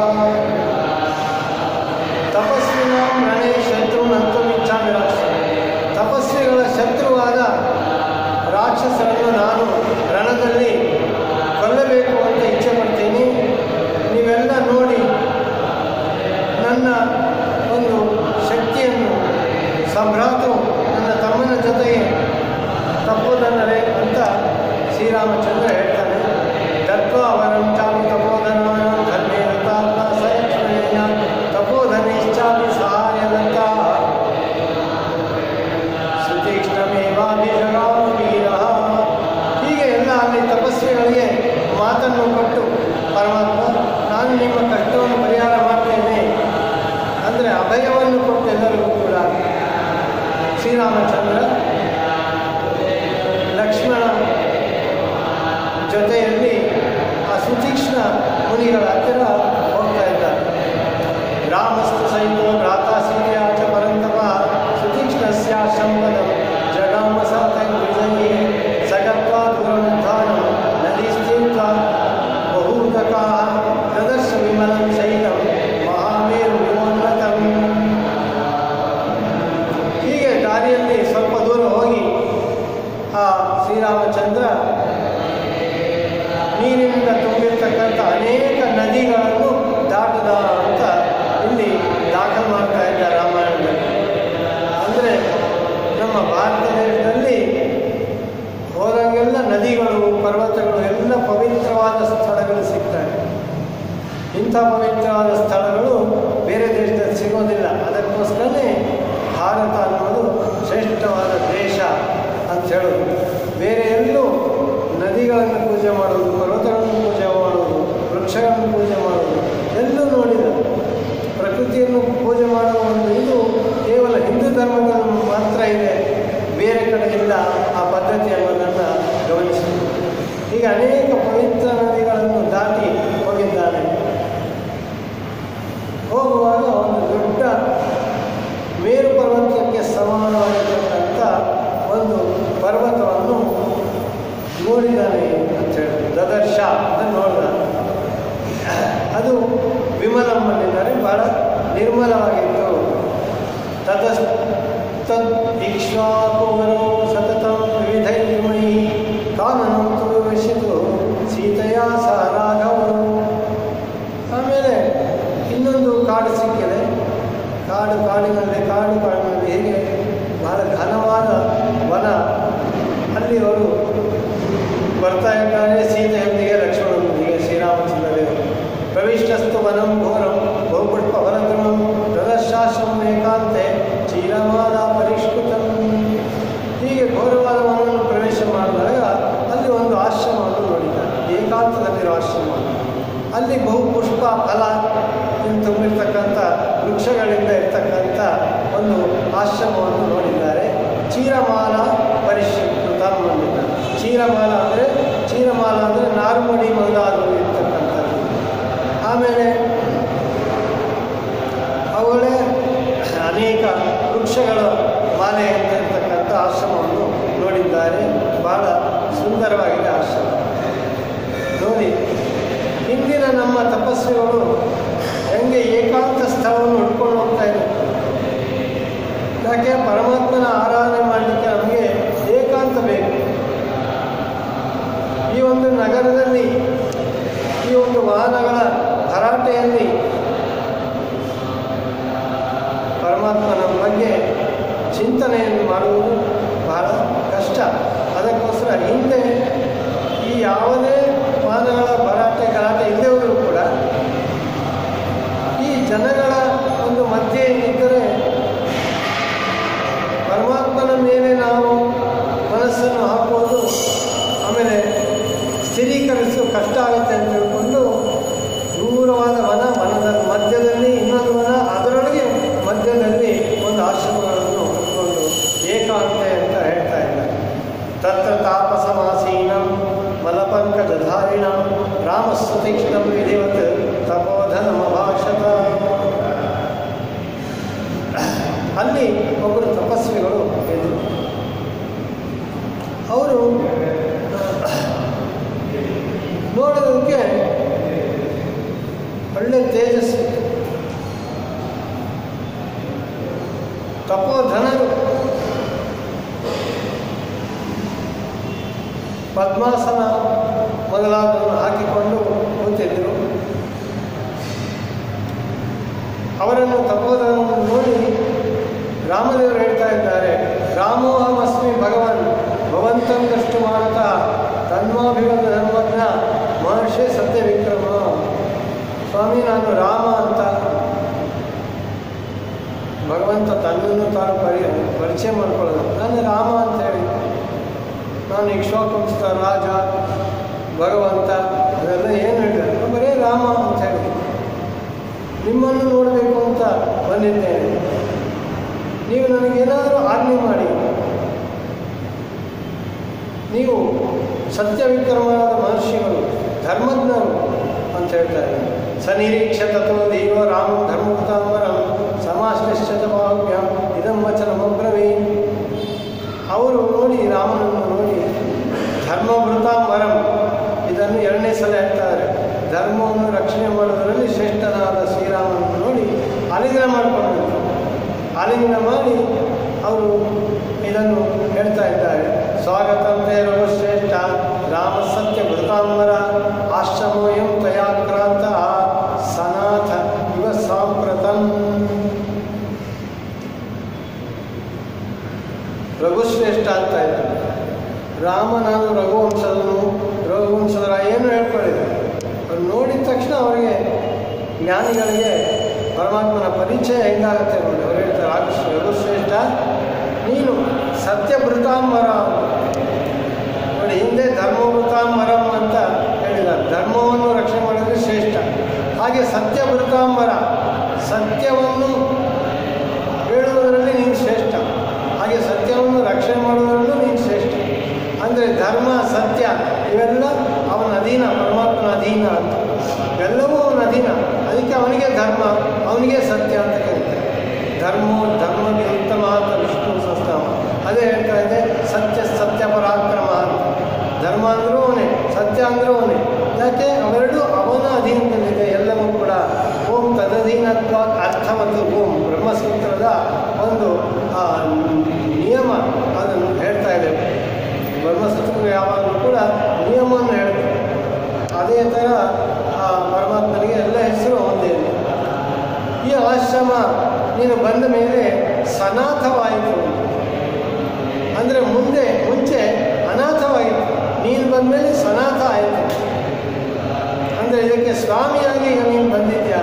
S1: ತಪಸ್ವಿನಾಂ ರಣೇ ಶತ್ರು ಅಂತೂ ಇಚ್ಛಾಮಿ ರಾಕ್ಷಸ ತಪಸ್ವಿಗಳ ಶತ್ರುವಾದ ರಾಕ್ಷಸರನ್ನು ನಾನು ರಣದಲ್ಲಿ ಕೊಲ್ಲಬೇಕು ಅಂತ ಇಚ್ಛೆ ಪಡ್ತೀನಿ ನೀವೆಲ್ಲ ನೋಡಿ ನನ್ನ ಒಂದು ಶಕ್ತಿಯನ್ನು ನದಿಗಳನ್ನು ದಾಟದ ಅಂತ ಇಲ್ಲಿ ದಾಖಲು ಮಾಡ್ತಾ ಇದ್ದಾರೆ ರಾಮಾಯಣದಲ್ಲಿ ಅಂದರೆ ನಮ್ಮ ಭಾರತ ದೇಶದಲ್ಲಿ ಹೋದಂಗೆಲ್ಲ ನದಿಗಳು ಪರ್ವತಗಳು ಎಲ್ಲ ಪವಿತ್ರವಾದ ಸ್ಥಳಗಳು ಸಿಗ್ತವೆ ಇಂಥ ಪವಿತ್ರವಾದ ಸ್ಥಳಗಳು ಬೇರೆ ದೇಶದಲ್ಲಿ ಸಿಗೋದಿಲ್ಲ ಅದಕ್ಕೋಸ್ಕರನೇ ಭಾರತ ಅನ್ನೋದು ಶ್ರೇಷ್ಠವಾದ ದೇಶ ಅಂತ ಹೇಳೋದು ಬೇರೆ ಎಲ್ಲೂ ನದಿಗಳನ್ನು ಪೂಜೆ ಮಾಡೋದು ಪರ್ವತಗಳನ್ನು ಪೂಜೆ ಮಾಡೋದು ವೃಕ್ಷಗಳನ್ನು ಪೂಜೆ ಮಾಡೋದು ಎಲ್ಲೂ ನೋಡಿಲ್ಲ ಪ್ರಕೃತಿಯನ್ನು ಪೂಜೆ ಮಾಡುವ ಒಂದು ಇದು ಕೇವಲ ಹಿಂದೂ ಧರ್ಮದಲ್ಲಿ ಮಾತ್ರ ಇದೆ ಬೇರೆ ಕಡೆ ಇಲ್ಲ ಆ ಪದ್ಧತಿ ಅನ್ನೋದನ್ನು ಗಮನಿಸಬೇಕು ಈಗ ಅನೇಕ ಪವಿತ್ರ ನದಿಗಳನ್ನು ದಾಟಿ ಹೋಗಿದ್ದಾನೆ ಹೋಗುವಾಗ ಒಂದು ದೊಡ್ಡ ಮೇರು ಪರ್ವತಕ್ಕೆ ಸಮಾನವಾಗಿರತಕ್ಕಂಥ ಒಂದು ಪರ್ವತವನ್ನು ನೋಡಿದ್ದಾನೆ ಅಂತ ಹೇಳಿ ದದರ್ಶ ಅಂತ ನೋಡಿದ ಅದು ವಿಮಲಮ್ಮನಿದ್ದಾರೆ ಬಹಳ ನಿರ್ಮಲವಾಗಿತ್ತು ತತಸ್ತದ್ ಇಕ್ಷ್ವಾಕುವರೋ ಸತತಂ ವಿವಿಧೈರ್ಮಯಿ ಕಾನನಂ ತು ವಿವಶಿತು ಸೀತೆಯ ಸಹ ರಾಘವರು ಆಮೇಲೆ ಇನ್ನೊಂದು ಕಾಡು ಸಿಕ್ಕಿದೆ ಕಾಡು ಕಾಡಿನಲ್ಲಿ ಕಾಡು ಕಾಡಿನಲ್ಲಿ ಹೇಗೆ ಬಹಳ ಘನವಾದ ವನ ಅಲ್ಲಿ ಅವರು ಬರ್ತಾ ಇದ್ದಾರೆ ಸೀತೆಯೊಂದಿಗೆ ಲಕ್ಷ್ಮಣನೊಂದಿಗೆ ಶ್ರೀರಾಮಚಂದ್ರ ದೇವರು ಪ್ರವಿಷ್ಟಸ್ತು ವನಂ ಘೋರಂ ಬಹುಪುಷ್ಪ ವನಗೃಹಂ ಪ್ರದರ್ಶಾಶ್ರಮ ಏಕಾಂತೆ ಚೀರಮಾಲ ಪರಿಷ್ಕೃತಂ ಹೀಗೆ ಘೋರವಾದ ವನವನ್ನು ಪ್ರವೇಶ ಮಾಡಿದಾಗ ಅಲ್ಲಿ ಒಂದು ಆಶ್ರಮವನ್ನು ನೋಡಿದ್ದಾರೆ ಏಕಾಂತದಲ್ಲಿರೋ ಆಶ್ರಮ ಅಲ್ಲಿ ಬಹು ಪುಷ್ಪ ಫಲ ಇಂದ ತುಂಬಿರ್ತಕ್ಕಂಥ ವೃಕ್ಷಗಳಿಂದ ಇರ್ತಕ್ಕಂಥ ಒಂದು ಆಶ್ರಮವನ್ನು ನೋಡಿದ್ದಾರೆ ಚೀರಮಾಲ ಪರಿಷ್ಕೃತ ಅಂದಿದ್ದಾರೆ ಚೀರಮಾಲ ಅಂದರೆ ಚೀರಮಾಲ ಅಂದರೆ ನಾರುಮಡಿ ಮೊದಲಾದವು ಇರ್ತಕ್ಕಂಥದ್ದು ಆಮೇಲೆ ಅವುಗಳೇ ಅನೇಕ ವೃಕ್ಷಗಳ ಮಾಲೆ ಅಂತ ಇರ್ತಕ್ಕಂಥ ಆಶ್ರಮವನ್ನು ನೋಡಿದ್ದಾರೆ ಬಹಳ ಸುಂದರವಾಗಿದೆ ಆಶ್ರಮ ನೋಡಿ ಹಿಂದಿನ ನಮ್ಮ ತಪಸ್ವಿಗಳು ಹೆಂಗೆ ಏಕಾಂತ ಸ್ಥಳವನ್ನು ಹುಡ್ಕೊಂಡು ಹೋಗ್ತಾ ಇದ್ರು ಯಾಕೆ ಪರಮಾತ್ಮನ ಆರಾಧನೆ ಮಾಡಲಿಕ್ಕೆ ನಮಗೆ ಏಕಾಂತ ಬೇಕು ಈ ಒಂದು ನಗರದಲ್ಲಿ ಈ ಒಂದು ವಾಹನಗಳ ಭರಾಟೆಯಲ್ಲಿ ಪರಮಾತ್ಮನ ಬಗ್ಗೆ ಚಿಂತನೆಯನ್ನು ಮಾಡುವುದು ಬಹಳ ಕಷ್ಟ ಅದಕ್ಕೋಸ್ಕರ ಹಿಂದೆ ಈ ಯಾವುದೇ ವಾಹನಗಳ ಭರಾಟೆ ಗಲಾಟೆ ಇಲ್ಲದೆ ಹೋದರೂ ಕೂಡ ಈ ಜನಗಳ ಒಂದು ಮಧ್ಯೆ ಇದ್ದರೆ ಪರಮಾತ್ಮನ ಮೇಲೆ ನಾವು ಮನಸ್ಸನ್ನು ಹಾಕುವುದು ಆಮೇಲೆ ಸ್ಥಿರೀಕರಿಸಲು ಕಷ್ಟ ಆಗುತ್ತೆ ಅಂತ ತಿಳ್ಕೊಂಡು ದೂರವಾದ ವನ ವನದ ಮಧ್ಯದಲ್ಲಿ ಇನ್ನೊಂದು ವನ ಅದರೊಳಗೆ ಮಧ್ಯದಲ್ಲಿ ಒಂದು ಆಶ್ರಮಗಳನ್ನು ಹೊಂದ್ಕೊಂಡು ಏಕಾಂತೆ ಅಂತ ಹೇಳ್ತಾ ಇದ್ದಾರೆ ತತ್ರ ತಾಪಸಮಾಸೀನಂ ಮಲಪಂಕಜಧಾರಿಣಂ ರಾಮಸ್ತುತೀಕ್ಷ್ಣಂ ವಿಧಿವತ್ ತಪೋಧನಮಭಾಷತ ಅಲ್ಲಿ ಒಬ್ಬರು ತಪಸ್ವಿಗಳು ಇದ್ರು ಅವರು ನೋಡೋದಕ್ಕೆ ಒಳ್ಳೆ ತೇಜಸ್ವಿ ತಪೋಧನರು ಪದ್ಮಾಸನ ಮೊದಲಾದವನ್ನು ಹಾಕಿಕೊಂಡು ಕೂತಿದ್ದರು ಅವರನ್ನು ತಪೋಧನವನ್ನು ನೋಡಿ ರಾಮದೇವರು ಹೇಳ್ತಾ ಇದ್ದಾರೆ ರಾಮೋಹಮಸ್ಮಿ ಭಗವನ್ ಭವಂತಂ ದೃಷ್ಟು ಮಾಡುತ್ತಾ ತನ್ವಾಭಿಗತ ಧರ್ಮಜ್ಞ ಮಹರ್ಷಿ ಸತ್ಯ ವಿಕ್ರಮ ಸ್ವಾಮಿ ನಾನು ರಾಮ ಅಂತ ಭಗವಂತ ತನ್ನನ್ನು ತಾನು ಪರಿ ಪರಿಚಯ ಮಾಡ್ಕೊಳ್ಳೋದು ನಾನು ರಾಮ ಅಂತ ಹೇಳಿ ನಾನು ಇಕ್ಷ್ವಾಕುಂಸ್ತ ರಾಜ ಭಗವಂತ ಅದೆಲ್ಲ ಏನು ಹೇಳಿದ್ದಾರೆ ಬರೀ ರಾಮ ಅಂತ ಹೇಳಿ ನಿಮ್ಮನ್ನು ನೋಡಬೇಕು ಅಂತ ಬಂದಿದ್ದೇನೆ ನೀವು ನನಗೇನಾದರೂ ಆಜ್ಞೆ ಮಾಡಿ ನೀವು ಸತ್ಯವಿಕ್ರಮರಾದ ಮಹರ್ಷಿಗಳು ಧರ್ಮಜ್ಞರು ಅಂತ ಹೇಳ್ತಾರೆ ಸನಿರೀಕ್ಷ ತತ್ವ ದೇವ ರಾಮ ಧರ್ಮವತಾಂಬರಂ ಸಮಾಶ್ಲಿಶ್ಚತ ಬಾಹುಭ್ಯಾಂ ಇದಂ ವಚನಮಬ್ರವೀ ಅವರು ನೋಡಿ ರಾಮನನ್ನು ನೋಡಿ ಧರ್ಮವೃತಾಂಬರಂ ಇದನ್ನು ಎರಡನೇ ಸಲ ಹೇಳ್ತಾರೆ ಧರ್ಮವನ್ನು ರಕ್ಷಣೆ ಮಾಡೋದರಲ್ಲಿ ಶ್ರೇಷ್ಠನಾದ ಶ್ರೀರಾಮನನ್ನು ನೋಡಿ ಆಲಿಂಗನ ಮಾಡಿಕೊಂಡು ಆಲಿಂಗನ ಮಾಡಿ ಅವರು ಇದನ್ನು ಹೇಳ್ತಾ ಇದ್ದಾರೆ ಸ್ವಾಗತಂತೆ ರಘುಶ್ರೇಷ್ಠ ರಾಮ ಸತ್ಯ ವೃತಾಂಬರ ಆಶ್ರಮೋಯಂ ತಯಾಕ್ರಾಂತ ರಾಮ ನಾನು ರಘುವಂಶದನು ರಘುವಂಶದರ ಏನು ಹೇಳ್ಕೊಂಡಿದ್ದಾರೆ ಅವ್ರು ನೋಡಿದ ತಕ್ಷಣ ಅವರಿಗೆ ಜ್ಞಾನಿಗಳಿಗೆ ಪರಮಾತ್ಮನ ಪರಿಚಯ ಹೆಂಗಾಗುತ್ತೆ ನೋಡಿ ಅವ್ರು ಹೇಳ್ತಾರೆ ರಾಘು ರಘುಶ್ರೇಷ್ಠ ನೀನು ಸತ್ಯಭೃತಾಂಬರ ನೋಡಿ ಹಿಂದೆ ಧರ್ಮಭೃತಾಂಬರಂ ಅಂತ ಹೇಳಿದ್ದಾರೆ ಧರ್ಮವನ್ನು ರಕ್ಷಣೆ ಮಾಡೋದು ಶ್ರೇಷ್ಠ ಹಾಗೆ ಸತ್ಯಭೃತಾಂಬರ ಸತ್ಯವನ್ನು ಹೇಳುವುದರಲ್ಲಿ ನೀನು ಶ್ರೇಷ್ಠ ಹಾಗೆ ಸತ್ಯವನ್ನು ರಕ್ಷಣೆ ಮಾಡುವುದರಲ್ಲೂ ನೀನು ಶ್ರೇಷ್ಠ ಅಂದರೆ ಧರ್ಮ ಸತ್ಯ ಇವೆಲ್ಲ ಅವನ ಅಧೀನ ಪರಮಾತ್ಮನ ಅಧೀನ ಅಂತ ಇವೆಲ್ಲವೂ ಅವನ ಅಧೀನ ಅದಕ್ಕೆ ಅವನಿಗೆ ಧರ್ಮ ಅವನಿಗೆ ಸತ್ಯ ಅಂತ ಕರೀತಾರೆ ಧರ್ಮ ಧರ್ಮಗೆ ಉತ್ತಮ ಅಂತ ವಿಷ್ಣು ಸಂಸ್ಥಾನ ಅದೇ ಹೇಳ್ತಾ ಇದೆ ಸತ್ಯ ಸತ್ಯ ಪರಾಕ್ರಮ ಅಂತ ಧರ್ಮ ಅಂದರೂ ಅವನೇ ಸತ್ಯ ಅಂದರೂ ಅವನೇ ಯಾಕೆ ಅವೆರಡು ಅವನ ಅಧೀನದಲ್ಲಿದೆ ಎಲ್ಲವೂ ಕೂಡ ಓಂ ತದಧೀನತ್ವ ಅರ್ಥ ಮತ್ತು ಓಂ ಬ್ರಹ್ಮಸೂತ್ರದ ಒಂದು ಆ, ನಿಯಮ ಅದನ್ನು ಹೇಳ್ತಾ ಇದೆ ಬ್ರಹ್ಮಸೂತ್ರ ಯಾವಾಗಲೂ ಕೂಡ ನಿಯಮವನ್ನು ಹೇಳ್ತಾರೆ ಅದೇ ಥರ ಆ ಪರಮಾತ್ಮನಿಗೆ ಎಲ್ಲ ಹೆಸರು ಒಂದೇ ಈ ಆಶ್ರಮ ನೀನು ಬಂದ ಮೇಲೆ ಸನಾಥವಾಯಿತು ಅಂದರೆ ಮುಂದೆ ಮುಂಚೆ ಅನಾಥವಾಯಿತು ನೀನು ಬಂದ ಮೇಲೆ ಸನಾಥ ಆಯಿತು ಅಂದರೆ ಇದಕ್ಕೆ ಸ್ವಾಮಿಯಾಗಿ ಈಗ ನೀನು ಬಂದಿದ್ಯಾ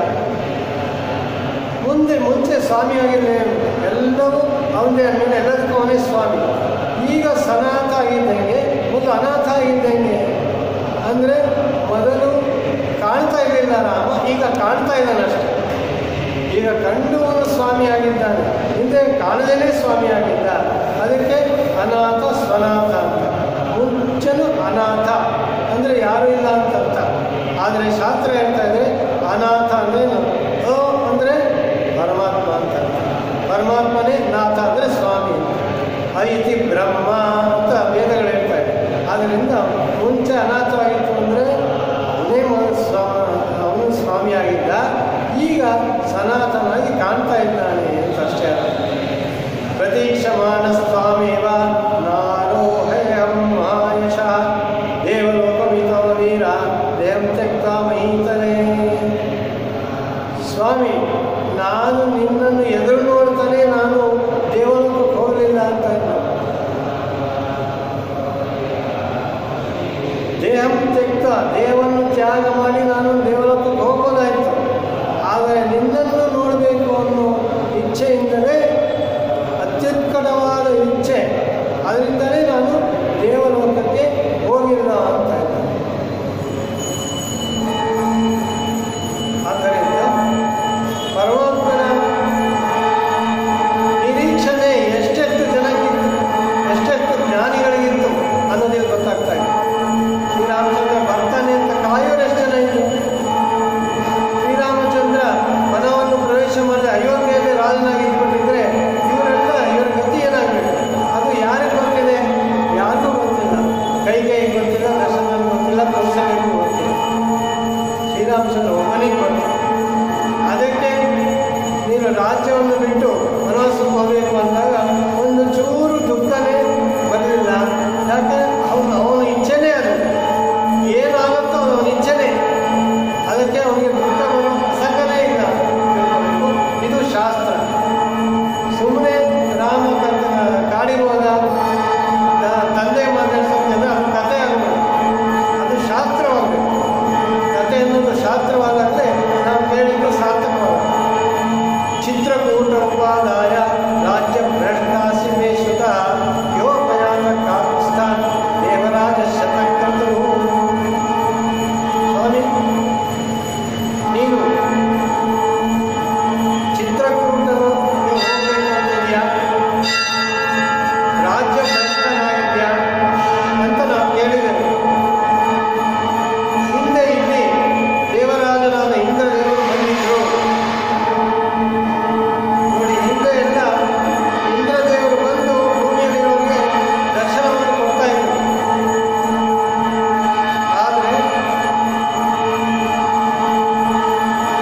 S1: ಮುಂದೆ ಮುಂಚೆ ಸ್ವಾಮಿಯಾಗಿಲ್ಲ ಎಲ್ಲವೂ ಅವನೇ ಮೇಲೆ ಎಲ್ಲದಕ್ಕೂ ಅವನೇ ಸ್ವಾಮಿ ಈಗ ಸನಾಥ ಆಗಿದ್ದಂಗೆ ಮೊದಲು ಅನಾಥ ಆಗಿದ್ದಂಗೆ ಅಂದರೆ ಮೊದಲು ಕಾಣ್ತಾ ಇರಲಿಲ್ಲ ರಾಮ ಈಗ ಕಾಣ್ತಾ ಇದ್ದಾನೆ ಅಷ್ಟೇ ಈಗ ಕಂಡು ಅವನು ಸ್ವಾಮಿ ಆಗಿದ್ದಾನೆ ಹಿಂದೆ ಕಾಣದೇನೆ ಸ್ವಾಮಿ ಆಗಿದ್ದ ಅದಕ್ಕೆ ಅನಾಥ ಸ್ವನಾಥ ಅಂತ ಮುಂಚೆನೂ ಅನಾಥ ಅಂದರೆ ಯಾರೂ ಇಲ್ಲ ಅಂತ ಅರ್ಥ ಆದರೆ ಶಾಸ್ತ್ರ ಹೇಳ್ತಾ ಇದ್ರೆ ಅನಾಥ ಅಂದರೆ ಅ ಅಂದರೆ ಪರಮಾತ್ಮ ಅಂತ ಅರ್ಥ. ಪರಮಾತ್ಮನೇ ನಾಥ ಅಂದರೆ ಸ್ವಾಮಿ ಐತಿ ಬ್ರಹ್ಮ ಅಂತ ವೇದಗಳು ಹೇಳ್ತಾ ಇದೆ ಆದ್ದರಿಂದ ಮುಂಚೆ ಅನಾಥವಾಗಿತ್ತು ಅಂದರೆ ಅವನೇ ಮೊದಲು ಸ್ವಾ ಅವನು ಸ್ವಾಮಿಯಾಗಿದ್ದ ಈಗ ಸನಾತನಾಗಿ ಕಾಣ್ತಾ ಇದ್ದಾನೆ ಅಂತ ಅಷ್ಟೇ ಅರ್ಥ. ಪ್ರತೀಕ್ಷಮಾಣ ಸ್ವಾಮೇವ ನಾರೋಹಯಂ ಮಹಾಯಶಃ ದೇವಲೋಕಮಿತೋ ವೀರ ದೇವಂ ತ್ಯಕ್ತ ಮಹೀತನೇ ಸ್ವಾಮಿ ನಾನು ನಿನ್ನನ್ನು ಎದುರು ನೋಡ್ತಾನೆ ನಾನು ದೇವಲೋಕಕ್ಕೆ ಹೋಗಲಿಲ್ಲ ಅಂತ ಇಲ್ಲ. ದೇಹಂ ತ್ಯಕ್ತ ದೇಹವನ್ನು ತ್ಯಾಗ ಮಾಡಿ ನಾನು ದೇವಲೋಕಕ್ಕೆ ಹೋಗೋದಾಯ್ತು ಆದರೆ ನಿನ್ನನ್ನು ನೋಡಬೇಕು ಅನ್ನೋ ಇಚ್ಛೆಯಿಂದಲೇ ಅತ್ಯುತ್ಕಟವಾದ ಇಚ್ಛೆ ಅದರಿಂದಲೇ ನಾನು ದೇವಲೋಕಕ್ಕೆ ಹೋಗಿಲ್ಲ ಅಂತ ಇದ್ದೆ. ಆದ್ದರಿಂದ ಪರಮಾತ್ಮನ ನಿರೀಕ್ಷಣೆ ಎಷ್ಟೆಷ್ಟು ಜನಕ್ಕಿತ್ತು ಎಷ್ಟೆಷ್ಟು ಜ್ಞಾನಿಗಳಿಗಿತ್ತು ಅನ್ನೋದಿಲ್ಲಿ ಗೊತ್ತಾಗ್ತಾ ಇದೆ ಶ್ರೀರಾಮಚಂದ್ರ ಬರ್ತಾನೆ ಅಂತ ಕಾಯೋರು ಎಷ್ಟು ಜನ ಇತ್ತು ಶ್ರೀರಾಮಚಂದ್ರ ವನವನ್ನು ಪ್ರವೇಶ ಮಾಡಿದ ಅಯೋಧ್ಯೆಯಲ್ಲಿ ರಾಜನಾಗಿ ಇಟ್ಕೊಂಡಿದ್ರೆ ಇವರೆಲ್ಲ ಇವರ ಗತಿ ಏನಾಗಬೇಕು ಅದು ಯಾರಿಗೆ ಗೊತ್ತಿದೆ ಯಾರಿಗೂ ಗೊತ್ತಿಲ್ಲ ಕೈ ಕೈ ಗೊತ್ತಿಲ್ಲ ದಶರಥನಿಗೆ ಗೊತ್ತಿಲ್ಲ ಕೌಶಲ್ಯಕ್ಕೂ ಗೊತ್ತಿಲ್ಲ ಶ್ರೀರಾಮಚಂದ್ರ ಒಬ್ಬನಿಗೆ ಗೊತ್ತು ಅದಕ್ಕೆ ನೀನು ರಾಜ್ಯವನ್ನು ಬಿಟ್ಟು ವನವಾಸಕ್ಕೆ ಹೋಗಬೇಕು ಅಂದಾಗ ಒಂದು ಚೂರು ದುಃಖನೇ ಬರಲಿಲ್ಲ ಯಾಕೆ ಅವನು ಅವನ ಇಚ್ಛೆನೇ ಅದು ಏನಾಗುತ್ತೋ ಅವನ ಇಚ್ಛೆನೇ ಅದಕ್ಕೆ ಅವನಿಗೆ ದುಃಖ ಬರೋ ಪ್ರಸಂಗನೇ ಇಲ್ಲ ತಿಳ್ಕೊಬೇಕು. ಇದು ಶಾಸ್ತ್ರ ಸುಮ್ಮನೆ ರಾಮ ಕತ್ತ- ಕಾಡಿರುವಾಗ ತ- ತಂದೆ ಮಾತಾಡ್ಸೋಕ್ಕೆಲ್ಲ ಅದು ಕಥೆ ಆಗಬೇಕು ಅದು ಶಾಸ್ತ್ರವಾಗಬೇಕು ಕಥೆ ಅನ್ನೋದು ಶಾಸ್ತ್ರವಾದಾಗಲೇ ನಾವು ಕೇಳಿದ್ದು ಸಾರ್ಥಕವಾಗುತ್ತೆ ಚಿತ್ರಕೂಟ ಉಪಾದಾಯ ರಾಜ್ಯ ಭ್ರಷ್ಟಾಸಿ ಮೇ ಶ್ರುತ ಯೋಪಯಾನ ಕಾಪಿಸ್ತಾನ್ ದೇವರಾಜ ಶತಕೃತು ಸ್ವಾಮಿ ನೀನು ಚಿತ್ರಕೂಟನು ಹೋಗಬೇಕು ಅಂತಿದ್ಯಾ ರಾಜ್ಯ ಭ್ರಷ್ಟನಾಗಿದ್ಯಾ ಅಂತ ನಾವು ಕೇಳಿದ್ದೇವೆ ಹಿಂದೆ ಇಲ್ಲಿ ದೇವರಾಜನಾದ ಇಂದ್ರದೇವರು ಬಂದಿದ್ರು ನೋಡಿ ಹಿಂದೆ ಎಲ್ಲ ಇಂದ್ರದೇವರು ಬಂದು ಭೂಮಿಯಲ್ಲಿರೋರಿಗೆ ದರ್ಶನವನ್ನು ಕೊಡ್ತಾ ಇದ್ರು ಆದರೆ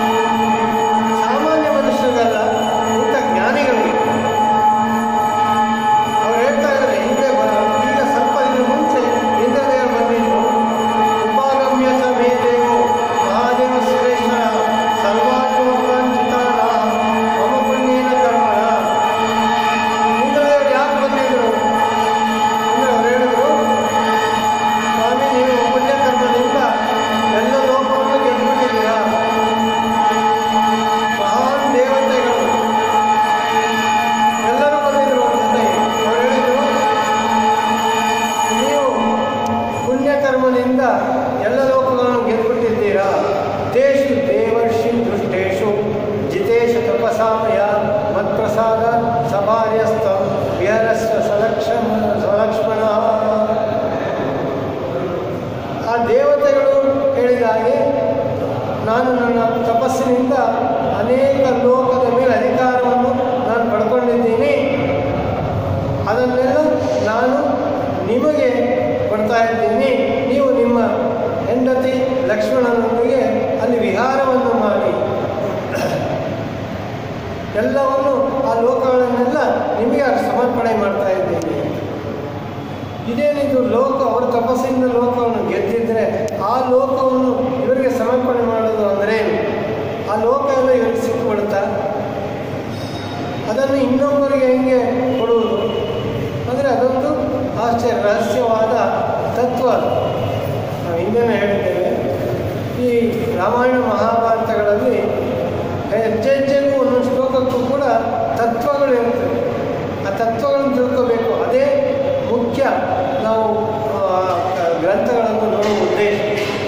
S1: ಆ ಲೋಕಗಳನ್ನೆಲ್ಲ ನಿಮಗೆ ಸಮರ್ಪಣೆ ಮಾಡ್ತಾ ಇದ್ದೇನೆ ಇದೇನಿದು ಲೋಕ ಅವರ ತಪಸ್ಸಿಂದ ಲೋಕವನ್ನು ಗೆದ್ದಿದ್ರೆ ಆ ಲೋಕವನ್ನು ಇವರಿಗೆ ಸಮರ್ಪಣೆ ಮಾಡೋದು ಅಂದರೆ ಏನು? ಆ ಲೋಕ ಎಲ್ಲ ಇವರಿಗೆ ಸಿಕ್ಕಿಬಿಡುತ್ತಾ ಅದನ್ನು ಇನ್ನೊಬ್ಬರಿಗೆ ಹೆಂಗೆ ಕೊಡುವುದು ಅಂದರೆ ಅದೊಂದು ಆಶ್ಚರ್ಯ ರಹಸ್ಯವಾದ ತತ್ವ ಅದು ನಾವು ಹಿಂದೆನೇ ಹೇಳಿದ್ದೇವೆ ಈ ರಾಮಾಯಣ ಮಹಾಭಾರತಗಳಲ್ಲಿ ಹೆಜ್ಜೆ ಹೆಜ್ಜೆಗೂ ಒಂದೊಂದು ಶ್ಲೋಕಕ್ಕೂ ಕೂಡ ತತ್ವಗಳು ಇರ್ತವೆ ಆ ತತ್ವಗಳನ್ನು ತಿಳ್ಕೋಬೇಕು ಅದೇ ಮುಖ್ಯ ನಾವು ಆ, ಗ್ರಂಥಗಳನ್ನು ನೋಡುವ ಉದ್ದೇಶ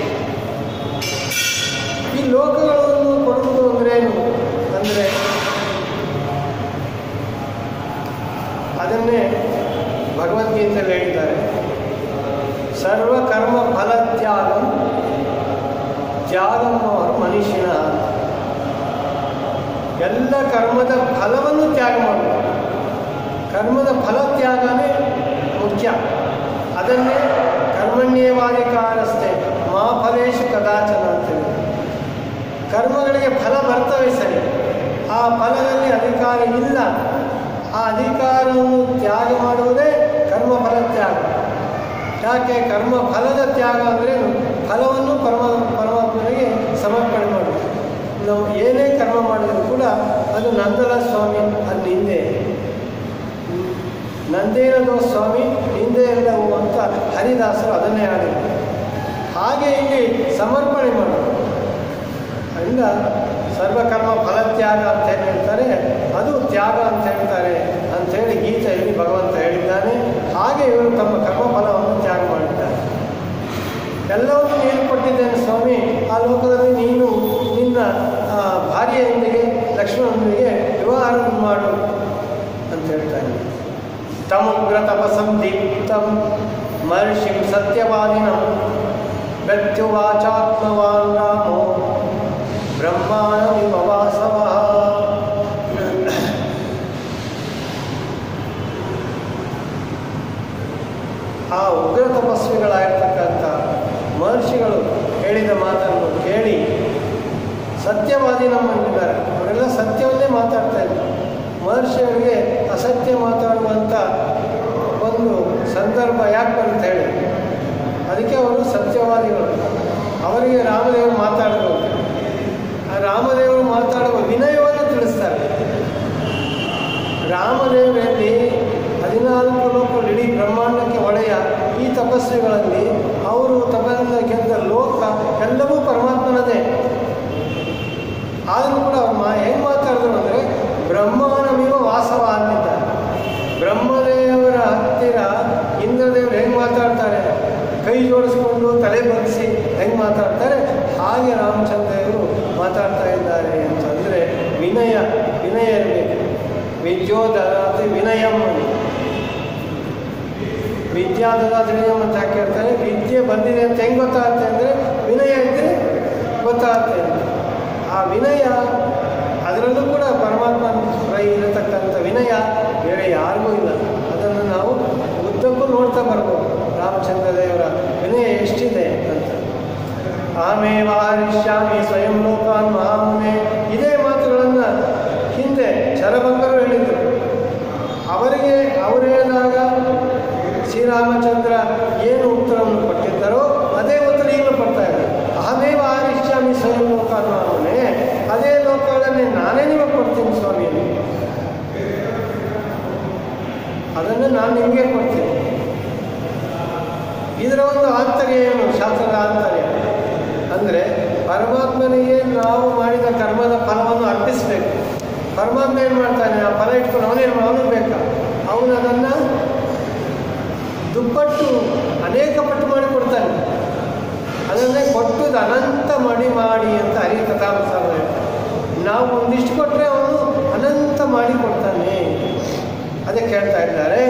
S1: ಈ ಲೋಕಗಳನ್ನು ಕೊಡುವುದು ಅಂದ್ರೆ ಏನು ಅಂದರೆ ಅದನ್ನೇ ಭಗವದ್ಗೀತೆಯಲ್ಲಿ ಹೇಳಿದ್ದಾರೆ ಸರ್ವಕರ್ಮ ಫಲ ತ್ಯಾಗಂ ತ್ಯಾಗಂ ಅವರು ಮನುಷ್ಯನ ಎಲ್ಲ ಕರ್ಮದ ಫಲವನ್ನು ತ್ಯಾಗ ಮಾಡಬೇಕು ಕರ್ಮದ ಫಲ ತ್ಯಾಗನೇ ಮುಖ್ಯ ಅದನ್ನೇ ಕರ್ಮಣ್ಯೇವಾಧಿಕಾರಸ್ಥೆ ಮಾ ಫಲೇಶು ಕದಾಚನ ಅಂತೇಳಿ ಕರ್ಮಗಳಿಗೆ ಫಲ ಬರ್ತವೆ ಸರಿ ಆ ಫಲದಲ್ಲಿ ಅಧಿಕಾರ ಇಲ್ಲ ಆ ಅಧಿಕಾರವನ್ನು ತ್ಯಾಗ ಮಾಡುವುದೇ ಕರ್ಮ ಫಲ ತ್ಯಾಗ ಯಾಕೆ ಕರ್ಮ ಫಲದ ತ್ಯಾಗ ಅಂದ್ರೇನು ಫಲವನ್ನು ಪರಮ ಪರಮಾತ್ಮನಿಗೆ ಸಮರ್ಪಣೆ ಮಾಡುವುದು ನಾವು ಏನೇ ಕರ್ಮ ಮಾಡಿದರೂ ಕೂಡ ಅದು ನಂದಲ ಸ್ವಾಮಿ ಅಲ್ಲಿ ಹಿಂದೆ ನಂದೇನದೋ ಸ್ವಾಮಿ ಹಿಂದೆ ಎಲ್ಲವು ಅಂತ ಹರಿದಾಸರು ಅದನ್ನೇ ಆಡಿದ್ರು ಹಾಗೆ ಇಲ್ಲಿ ಸಮರ್ಪಣೆ ಮಾಡೋದು ಅದರಿಂದ ಸರ್ವಕರ್ಮ ಫಲತ್ಯಾಗ ಅಂತ ಏನು ಹೇಳ್ತಾರೆ ಅದು ತ್ಯಾಗ ಅಂತ ಹೇಳ್ತಾರೆ ಅಂಥೇಳಿ ಗೀತೆಯಲ್ಲಿ ಭಗವಂತ ಹೇಳಿದ್ದಾನೆ ಹಾಗೆ ಇವರು ತಮ್ಮ ಕರ್ಮ ಫಲವನ್ನು ತ್ಯಾಗ ಮಾಡಿದ್ದಾರೆ ಎಲ್ಲವನ್ನೂ ನೀನು ಕೊಟ್ಟಿದ್ದೇನೆ ಸ್ವಾಮಿ ಆ ಲೋಕದಲ್ಲಿ ನೀನು ನಿನ್ನ ಆ, ಭಾರ್ಯೆಯೊಂದಿಗೆ ಲಕ್ಷ್ಮಣನೊಂದಿಗೆ ವಿವಾಹ ಮಾಡು ಅಂತ ಹೇಳ್ತಾನೆ ತಮುಗ್ರ ತಪಸಂ ದೀಪ್ತಂ ಮಹರ್ಷಿಂ ಸತ್ಯವಾದಿನಂ ಪ್ರತ್ಯುವಾಚಾತ್ಮವಾನ್ ರಾಮೋ ಬ್ರಹ್ಮಾಣಮಿವ ವಾಸವಃ ಆ ಉಗ್ರ ತಪಸ್ವಿಗಳಾಗಿರ್ತಕ್ಕಂಥ ಮಹರ್ಷಿಗಳು ಹೇಳಿದ ಮಾತನ್ನು ಕೇಳಿ ಸತ್ಯವಾದಿ ನಮ್ಮಲ್ಲಿದ್ದಾರೆ ಅವರೆಲ್ಲ ಸತ್ಯವನ್ನೇ ಮಾತಾಡ್ತಾ ಇದ್ರು ಮಹರ್ಷಿಯವರಿಗೆ ಅಸತ್ಯ ಮಾತಾಡುವಂಥ ಒಂದು ಸಂದರ್ಭ ಯಾಕೆ ಅಂತ ಹೇಳಿ ಅದಕ್ಕೆ ಅವರು ಸತ್ಯವಾದಿಗಳು ಅವರಿಗೆ ರಾಮದೇವರು ಮಾತಾಡಬಹುದು ಆ ರಾಮದೇವರು ಮಾತಾಡುವ ವಿನಯವನ್ನು ತಿಳಿಸ್ತಾರೆ ರಾಮದೇವರಲ್ಲಿ ಹದಿನಾಲ್ಕು ಲೋಕಗಳು ಇಡೀ ಬ್ರಹ್ಮಾಂಡಕ್ಕೆ ಒಡೆಯ ಈ ತಪಸ್ವಿಗಳಲ್ಲಿ ಅವರು ತಪಸ್ಸಿಂದ ಗೆದ್ದ ಲೋಕ ಎಲ್ಲವೂ ಪರಮಾತ್ಮನದೇ ಆದರೂ ಕೂಡ ಅವ್ರು ಮಾ ಹೆಂಗೆ ಮಾತಾಡಿದ್ರು ಅಂದರೆ ಬ್ರಹ್ಮಾಂಡವಿವ ವಾಸವ ಅಂತಿದ್ದಾರೆ ಬ್ರಹ್ಮದೇವರ ಹತ್ತಿರ ಇಂದ್ರದೇವರು ಹೆಂಗೆ ಮಾತಾಡ್ತಾರೆ ಕೈ ಜೋಡಿಸ್ಕೊಂಡು ತಲೆ ಬಗ್ಗಿಸಿ ಹೆಂಗೆ ಮಾತಾಡ್ತಾರೆ ಹಾಗೆ ರಾಮಚಂದ್ರದೇವರು ಮಾತಾಡ್ತಾ ಇದ್ದಾರೆ ಅಂತಂದರೆ ವಿನಯ ವಿನಯ ಇರಬೇಕು ವಿದ್ಯೋದರಾತಿ ವಿನಯಂ ಅಂತ ವಿದ್ಯಾ ದದಾತಿ ವಿನಯಂ ಅಂತ ಯಾಕೆ ಹೇಳ್ತಾರೆ ವಿದ್ಯೆ ಬಂದಿದೆ ಅಂತ ಹೆಂಗೆ ಗೊತ್ತಾಗುತ್ತೆ ಅಂದರೆ ವಿನಯ ಇದ್ದರೆ ಗೊತ್ತಾಗುತ್ತೆ ಅಂತ ಆ ವಿನಯ ಅದರಲ್ಲೂ ಕೂಡ ಪರಮಾತ್ಮ ಇರತಕ್ಕಂಥ ವಿನಯ ಬೇರೆ ಯಾರಿಗೂ ಇಲ್ಲ ಅದನ್ನು ನಾವು ಉದ್ದಕ್ಕೂ ನೋಡ್ತಾ ಬರ್ಬೋದು ರಾಮಚಂದ್ರ ದೇವರ ವಿನಯ ಎಷ್ಟಿದೆ ಅಂತ ಆಮೇವ ಹರಿಷ್ಯಾಮಿ ಸ್ವಯಂ ಲೋಕಾನ್ ಮಹಾಮುನೆ ಇದೇ ಮಾತುಗಳನ್ನು ಹಿಂದೆ ಶರಭಂಗರು ಹೇಳಿದರು ಅವರಿಗೆ ಅವರು ಹೇಳಿದಾಗ ಶ್ರೀರಾಮಚಂದ್ರ ಏನು ಉತ್ತರವನ್ನು ಕೊಟ್ಟಿದ್ದಾರೋ ಅದೇ ಉತ್ತರ ಈಗಲೂ ಕೊಡ್ತಾ ಇದ್ದಾರೆ ಅಹಮೇವ ಆರಿಷ್ಯಾಮಿ ಸ್ವಯಂ ಲೋಕಾನ್ ಮಹಾಮುನೆ ಅದೇ ಲೋಕಗಳನ್ನೇ ನಾನೇ ನಿಮಗೆ ಕೊಡ್ತೀನಿ ಸ್ವಾಮಿ ಅದನ್ನು ನಾನು ನಿಮಗೆ ಕೊಡ್ತೀನಿ ಇದರ ಒಂದು ಆಂತರ್ಯ ಏನು ಶಾಸ್ತ್ರದ ಆಂತರ್ಯ ಅಂದರೆ ಪರಮಾತ್ಮನಿಗೆ ನಾವು ಮಾಡಿದ ಕರ್ಮದ ಫಲವನ್ನು ಅರ್ಪಿಸಬೇಕು ಪರಮಾತ್ಮ ಏನು ಮಾಡ್ತಾನೆ ಆ ಫಲ ಇಟ್ಕೊಂಡು ಅವನೇನು ಅವನಿಗೆ ಬೇಕಾ ಅವನು ಅದನ್ನು ದುಪ್ಪಟ್ಟು ಅನೇಕ ಪಟ್ಟು ಮಾಡಿ ಕೊಡ್ತಾನೆ ಅದನ್ನೇ ಕೊಟ್ಟುದು ಅನಂತ ಮಡಿ ಮಾಡಿ ಅಂತ ಹರಿ ಕಥಾಮಸಾರ ನಾವು ಒಂದಿಷ್ಟು ಕೊಟ್ಟರೆ ಅವನು ಅನಂತ ಮಾಡಿ ಕೊಡ್ತಾನೆ ಅದಕ್ಕೆ ಹೇಳ್ತಾ ಇದ್ದಾರೆ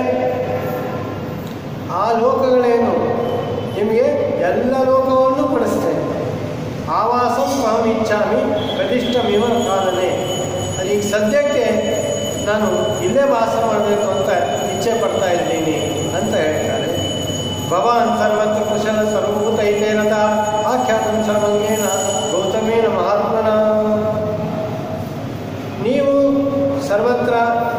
S1: ಆ ಲೋಕಗಳೇನು ನಿಮಗೆ ಎಲ್ಲ ಲೋಕವನ್ನು ಕೊಡಿಸ್ತೇನೆ ಆವಾಸಂ ಅಹಂ ಇಚ್ಛಾಮಿ ಪ್ರತಿಷ್ಠಮಿವ ಕಾಲನೆ ಅದೀಗ ಸದ್ಯಕ್ಕೆ ನಾನು ಇಲ್ಲೇ ವಾಸ ಮಾಡಬೇಕು ಅಂತ ಇಚ್ಛೆ ಪಡ್ತಾ ಇದ್ದೀನಿ ಅಂತ ಹೇಳ್ತಾರೆ ಭವಾನ್ ಸರ್ವತ್ರ ಕುಶಲ ಸರ್ವಭೂತೈತೇನತ ಆಖ್ಯಾತಂ ಸರ್ವಂಗೇನ ಗೌತಮೇನ ಮಹಾತ್ಮನ ನೀವು ಸರ್ವತ್ರ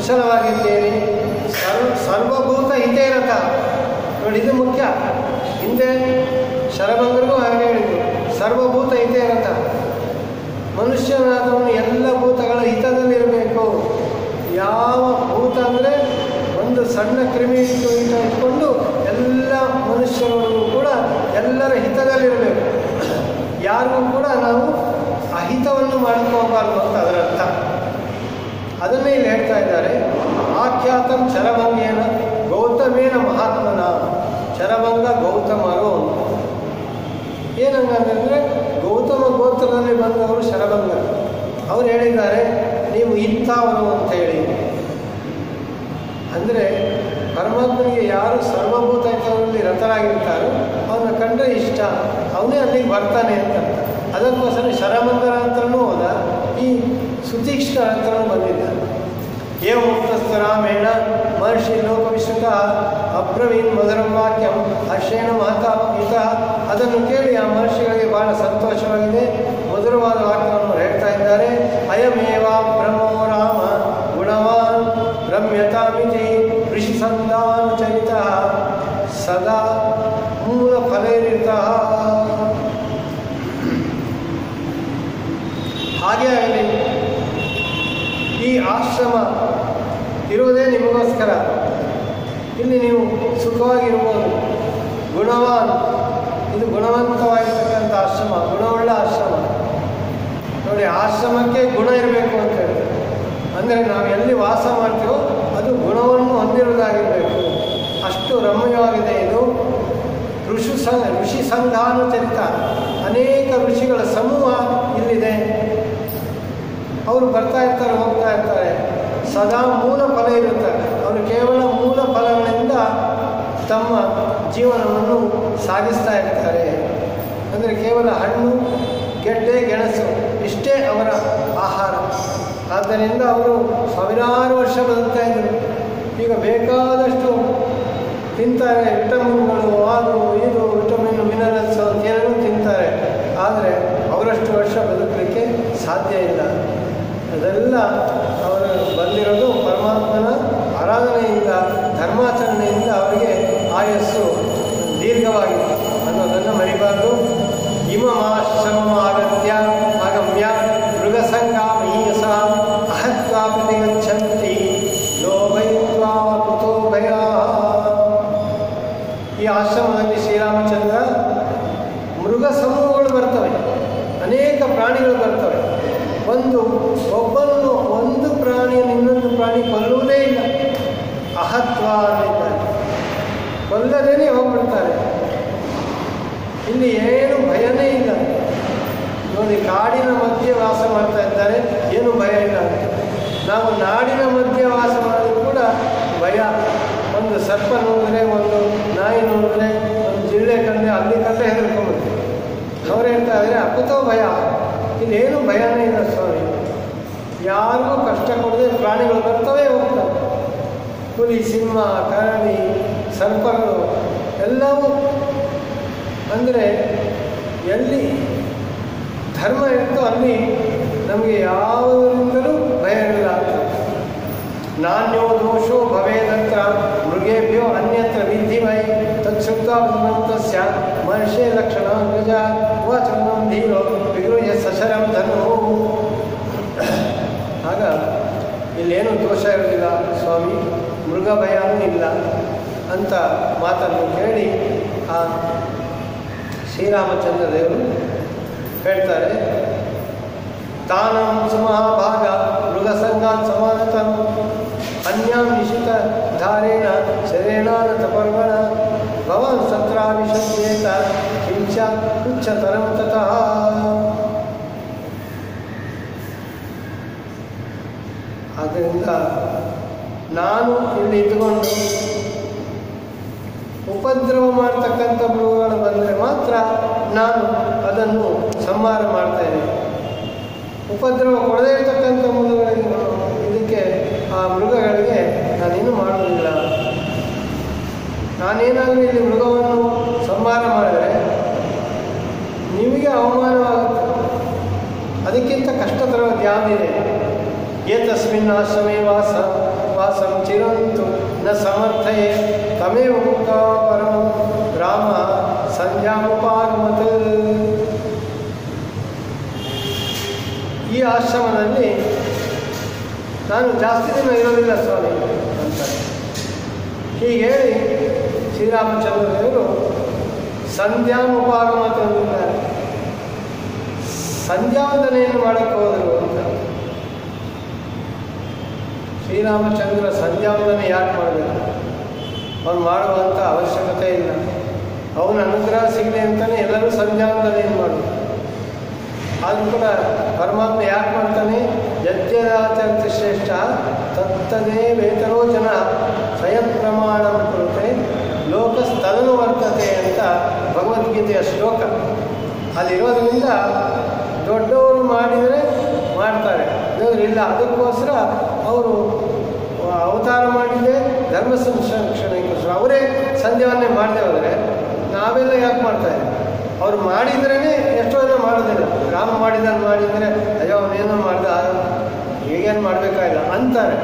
S1: ಕುಶಲವಾಗಿದ್ದೇನೆ ಸರ್ವ ಸರ್ವಭೂತ ಹಿತೇರಥ ನೋಡಿ ಇದು ಮುಖ್ಯ ಹಿಂದೆ ಶರಭಂಗರಿಗೂ ಹಾಗೆ ಹೇಳಿದ್ರು ಸರ್ವಭೂತ ಹಿತೇರಥ ಮನುಷ್ಯನಾದವನು ಎಲ್ಲ ಭೂತಗಳ ಹಿತದಲ್ಲಿರಬೇಕು ಯಾವ ಭೂತ ಅಂದರೆ ಒಂದು ಸಣ್ಣ ಕ್ರಿಮಿ ಇಟ್ಟು ಇಟ ಇಟ್ಕೊಂಡು ಎಲ್ಲ ಮನುಷ್ಯರವರೆಗೂ ಕೂಡ ಎಲ್ಲರ ಹಿತದಲ್ಲಿರಬೇಕು ಯಾರಿಗೂ ಕೂಡ ನಾವು ಅಹಿತವನ್ನು ಮಾಡ್ಕೋಬಾರ್ದು ಅಂತ ಅದರ ಅರ್ಥ ಅದನ್ನೇ ಇಲ್ಲಿ ಹೇಳ್ತಾ ಇದ್ದಾರೆ ಆಖ್ಯಾತಂ ಚರಭಂಗೇನ ಗೌತಮೇನ ಮಹಾತ್ಮನ ಚರಭಂಗ ಗೌತಮರು ಏನಂಗಂದ್ರೆ ಗೌತಮ ಗೋತ್ರದಲ್ಲಿ ಬಂದವರು ಶರಭಂಗರು ಅವ್ರು ಹೇಳಿದ್ದಾರೆ ನೀವು ಇಂಥವರು ಅಂತ ಹೇಳಿ ಅಂದರೆ ಪರಮಾತ್ಮನಿಗೆ ಯಾರು ಸರ್ವಭೂತ ಹಿತದಲ್ಲಿ ರಥರಾಗಿರ್ತಾರೋ ಅವನ ಕಂಡ್ರೆ ಇಷ್ಟ ಅವನೇ ಅಲ್ಲಿಗೆ ಬರ್ತಾನೆ ಅಂತ ಅದಕ್ಕೋಸ್ಕರ ಶರಭಂಗರ ಹತ್ರನೂ ಹೋದ ಈ ಸುತೀಕ್ಷ್ಣ ಹತ್ರನೂ ಬಂದಿದ್ದ ಏವಮುಕ್ತಸ್ಥ ರಾಮೇಣ ಮಹರ್ಷಿ ಲೋಕವಿಶ್ರುತ ಅಬ್ರವೀನ್ ಮಧುರಂ ವಾಕ್ಯಂ ಹರ್ಷೇಣ ಮಹತಾ ಹಿತ ಅದನ್ನು ಕೇಳಿ ಆ ಮಹರ್ಷಿಗಳಿಗೆ ಬಹಳ ಸಂತೋಷವಾಗಿದೆ ಮಧುರವಾದ ವಾಕ್ಯವನ್ನು ಹೇಳ್ತಾ ಇದ್ದಾರೆ ಅಯಮೇವ ಬ್ರಹ್ಮೋ ರಾಮ ಗುಣವಾನ್ ರಮ್ಯತಾಮಿತಿ ಋಷಿ ಸಂಧಾನ ಚರಿತ ಸದಾ ಮೂಲ ಫಲೈರಿತ ಹಾಗೆ ಆಗಲಿ ಈ ಆಶ್ರಮ ಇರುವುದೇ ನಿಮಗೋಸ್ಕರ ಇಲ್ಲಿ ನೀವು ಸುಖವಾಗಿರ್ಬೋದು ಗುಣವಾನ್ ಇದು ಗುಣವಂತವಾಗಿರ್ತಕ್ಕಂಥ ಆಶ್ರಮ ಗುಣವುಳ್ಳ ಆಶ್ರಮ ನೋಡಿ ಆಶ್ರಮಕ್ಕೆ ಗುಣ ಇರಬೇಕು ಅಂತ ಹೇಳ್ತಾರೆ ಅಂದರೆ ನಾವು ಎಲ್ಲಿ ವಾಸ ಮಾಡ್ತೀವೋ ಅದು ಗುಣವನ್ನು ಹೊಂದಿರುವುದಾಗಿರಬೇಕು ಅಷ್ಟು ರಮ್ಯವಾಗಿದೆ ಇದು ಋಷಿ ಸಂಘ ಋಷಿ ಸಂಘಾನುಚರಿತ ಅನೇಕ ಋಷಿಗಳ ಸಮೂಹ ಇಲ್ಲಿದೆ ಅವರು ಬರ್ತಾ ಇರ್ತಾರೆ ಹೋಗ್ತಾ ಇರ್ತಾರೆ ಸದಾ ಮೂಲ ಫಲ ಇರುತ್ತೆ ಅವರು ಕೇವಲ ಮೂಲ ಫಲಗಳಿಂದ ತಮ್ಮ ಜೀವನವನ್ನು ಸಾಗಿಸ್ತಾ ಇರ್ತಾರೆ ಅಂದರೆ ಕೇವಲ ಹಣ್ಣು ಗೆಡ್ಡೆ ಗೆಣಸು ಇಷ್ಟೇ ಅವರ ಆಹಾರ ಆದ್ದರಿಂದ ಅವರು ಸಾವಿರಾರು ವರ್ಷ ಬದುಕ್ತಾ ಇದ್ದರು ಈಗ ಬೇಕಾದಷ್ಟು ತಿಂತಾರೆ ವಿಟಮಿನ್ಗಳು ಅದು ಇದು ವಿಟಮಿನ್ ಮಿನರಲ್ಸ್ ಏನೇನೋ ತಿಂತಾರೆ ಆದರೆ ಅವರಷ್ಟು ವರ್ಷ ಬದುಕಲಿಕ್ಕೆ ಸಾಧ್ಯ ಇಲ್ಲ ಅದೆಲ್ಲ ಅವರು ಬಂದಿರೋದು ಪರಮಾತ್ಮನ ಆರಾಧನೆಯಿಂದ ಧರ್ಮಾಚರಣೆಯಿಂದ ಅವರಿಗೆ ಆಯಸ್ಸು ದೀರ್ಘವಾಗಿದೆ ಅನ್ನೋದನ್ನು ಮರಿಬಾರ್ದು ಇಮಮಾಶ್ರಮ ಆಗತ್ಯ ಆಗಮ್ಯ ಮೃಗಸಂಗಾಮೀಯಸ ಅಹತ್ವಾ ಪ್ರತಿಗಚ್ಚಂತಿ ಲೋಭಯಿತ್ವಾ ಕುತೋ ಭಯ ಈ ಆಶ್ರಮದಲ್ಲಿ ಶ್ರೀರಾಮಚಂದ್ರ ಮೃಗ ಸಮೂಹಗಳು ಬರ್ತವೆ ಅನೇಕ ಪ್ರಾಣಿಗಳು ಬರ್ತವೆ ಒಂದು ಒಬ್ಬನು ಒಂದು ಪ್ರಾಣಿಯನ್ನು ಇನ್ನೊಂದು ಪ್ರಾಣಿ ಕೊಲ್ಲುವುದೇ ಇಲ್ಲ ಅಹತ್ವ ಅಂದಿದ್ದಾರೆ ಕೊಲ್ಲದೇನೆ ಹೋಗ್ಬಿಡ್ತಾರೆ ಇಲ್ಲಿ ಏನು ಭಯನೇ ಇಲ್ಲ ನೋಡಿ ಕಾಡಿನ ಮಧ್ಯೆ ವಾಸ ಮಾಡ್ತಾ ಇದ್ದಾರೆ ಏನು ಭಯ ಇಲ್ಲ ನಾವು ನಾಡಿನ ಮಧ್ಯೆ ವಾಸ ಮಾಡಿದ್ರು ಕೂಡ ಭಯ ಒಂದು ಸರ್ಪ ನೋಡಿದ್ರೆ ಒಂದು ನಾಯಿ ನೋಡಿದ್ರೆ ಒಂದು ಜಿಳ್ಳೆ ಕಂಡ್ರೆ ಅಲ್ಲಿ ಕಂಡ್ರೆ ಹೆದರ್ಕೊಂಡ್ಬಿಡ್ತೀವಿ ಅವ್ರು ಹೇಳ್ತಾ ಇದ್ದಾರೆ ಅಪುತೋ ಭಯ ಇಲ್ಲೇನು ಭಯನೇ ಇಲ್ಲ ಸ್ವಾಮಿ ಯಾರಿಗೂ ಕಷ್ಟ ಕೊಡದೆ ಪ್ರಾಣಿಗಳು ಬರ್ತವೆ ಹೋಗ್ತವೆ ಹುಲಿ ಸಿಂಹ ಕರಡಿ ಸರ್ಪಗಳು ಎಲ್ಲವೂ ಅಂದರೆ ಎಲ್ಲಿ ಧರ್ಮ ಇರ್ತೋ ಅಲ್ಲಿ ನಮಗೆ ಯಾವುದರಿಂದಲೂ ಭಯ ಇಲ್ಲ ನಾಣ್ಯೋ ದೋಷೋ ಭವೇದಂತ್ರ ಮೃಗೇಭ್ಯೋ ಅನ್ಯತ್ರ ವಿಧಿಮೈ ತತ್ಸುತ್ತ ಭಗವಂತಸ್ಯ ಮನುಷ್ಯ ಲಕ್ಷಣ ಗಜ ವಚನಂ ಧೀರೋ ವಿಗೃಹ್ಯ ಸಶರಂ ಧನು ಆಗ ಇಲ್ಲೇನು ದೋಷ ಇರಲಿಲ್ಲ ಸ್ವಾಮಿ ಮೃಗ ಭಯನೂ ಇಲ್ಲ ಅಂತ ಮಾತನ್ನು ಕೇಳಿ ಆ ಶ್ರೀರಾಮಚಂದ್ರ ದೇವರು ಹೇಳ್ತಾರೆ ತಾನಂ ಸುಮಹಾಭಾಗ ಮೃಗಸಂಗಾನ್ ಸಮಾನತಂ ಅನ್ಯಾಂ ನಿಶಿತ ಧಾರೇಣ ಶರೇಣಾನತ ಪರ್ವಣ ಭವಾನ್ ಸತ್ರಾವಿಶತ್ಯೇತ ಕಿಂಚ ಉಚ್ಚತರಂ ತತಃ ಆದ್ದರಿಂದ ನಾನು ಇಲ್ಲಿ ಇದ್ದುಕೊಂಡು ಉಪದ್ರವ ಮಾಡ್ತಕ್ಕಂಥ ಮೃಗಗಳು ಬಂದರೆ ಮಾತ್ರ ನಾನು ಅದನ್ನು ಸಂಹಾರ ಮಾಡ್ತೇನೆ ಉಪದ್ರವ ಕೊಡದೇ ಇರತಕ್ಕಂಥ ಮೃಗಗಳಿಗೆ ಇದಕ್ಕೆ ಆ ಮೃಗಗಳಿಗೆ ನಾನೇನು ಮಾಡುವುದಿಲ್ಲ ನಾನೇನಾದರೂ ಇಲ್ಲಿ ಮೃಗವನ್ನು ಸಂಹಾರ ಮಾಡಿದರೆ ನಿಮಗೆ ಅವಮಾನವಾಗುತ್ತೆ ಅದಕ್ಕಿಂತ ಕಷ್ಟತರವಾದ ಯಾವುದಿದೆ ಏತಸ್ಮಿನ್ ಆಶ್ರಮೇ ವಾಸ ವಾಸಂ ಚಿರಂತು ನ ಸಮರ್ಥಯೇ ತಮೇವ ಮುಕ್ತ ಪರಂ ರಾಮ ಸಂಧ್ಯಾಮುಪಾಗಮತ್ ಈ ಆಶ್ರಮದಲ್ಲಿ ನಾನು ಜಾಸ್ತಿ ದಿನ ಇರೋದಿಲ್ಲ ಸ್ವಾಮಿ ಅಂತ ಹೀಗೆ ಹೇಳಿ ಶ್ರೀರಾಮಚಂದ್ರದೇವರು ಸಂಧ್ಯಾಮುಪಾಗಮ ತಂದಿದ್ದಾರೆ ಸಂಧ್ಯಾವಂದನೆಯನ್ನು ಮಾಡಕ್ಕೆ ಹೋದರು ಅಂತ ಶ್ರೀರಾಮಚಂದ್ರ ಸಂಧ್ಯಾವಂದನೆ ಯಾಕೆ ಮಾಡಬೇಕು ಅವನು ಮಾಡುವಂಥ ಅವಶ್ಯಕತೆ ಇಲ್ಲ ಅವನ ಅನುಗ್ರಹ ಸಿಗಲಿ ಅಂತಲೇ ಎಲ್ಲರೂ ಸಂಧ್ಯಾವಂದನೆಯನ್ನು ಮಾಡೋದು ಆದರೂ ಕೂಡ ಪರಮಾತ್ಮ ಯಾಕೆ ಮಾಡ್ತಾನೆ ಯಜ್ಞದಾಚರಿತ ಶ್ರೇಷ್ಠ ತತ್ತದೇ ವೇತರೋ ಜನ ಸ್ವಯಂ ಪ್ರಮಾಣ ಕುರಿತೆ ಲೋಕಸ್ತದನು ವರ್ತತೆ ಅಂತ ಭಗವದ್ಗೀತೆಯ ಶ್ಲೋಕ ಅಲ್ಲಿರೋದ್ರಿಂದ ದೊಡ್ಡವರು ಮಾಡಿದರೆ ಮಾಡ್ತಾರೆ ದೇವರು ಇಲ್ಲ ಅದಕ್ಕೋಸ್ಕರ ಅವರು ಅವತಾರ ಮಾಡಿದ್ದೆ ಧರ್ಮ ಸಂರಕ್ಷಣೆಗೋಸ್ಕರ ಅವರೇ ಸಂಧ್ಯಾವನ್ನೇ ಮಾಡದೆ ಹೋದರೆ ನಾವೆಲ್ಲ ಯಾಕೆ ಮಾಡ್ತಾ ಇದ್ದೀವಿ ಅವ್ರು ಮಾಡಿದ್ರೇ ಎಷ್ಟೋ ಜನ ಮಾಡೋದಿಲ್ಲ ರಾಮ ಮಾಡಿದಾನೆ ಮಾಡಿದರೆ ಅಯ್ಯೋ ಅವನೇನೋ ಮಾಡ್ದ ಈಗೇನು ಮಾಡಬೇಕಾಗಿಲ್ಲ ಅಂತಾರೆ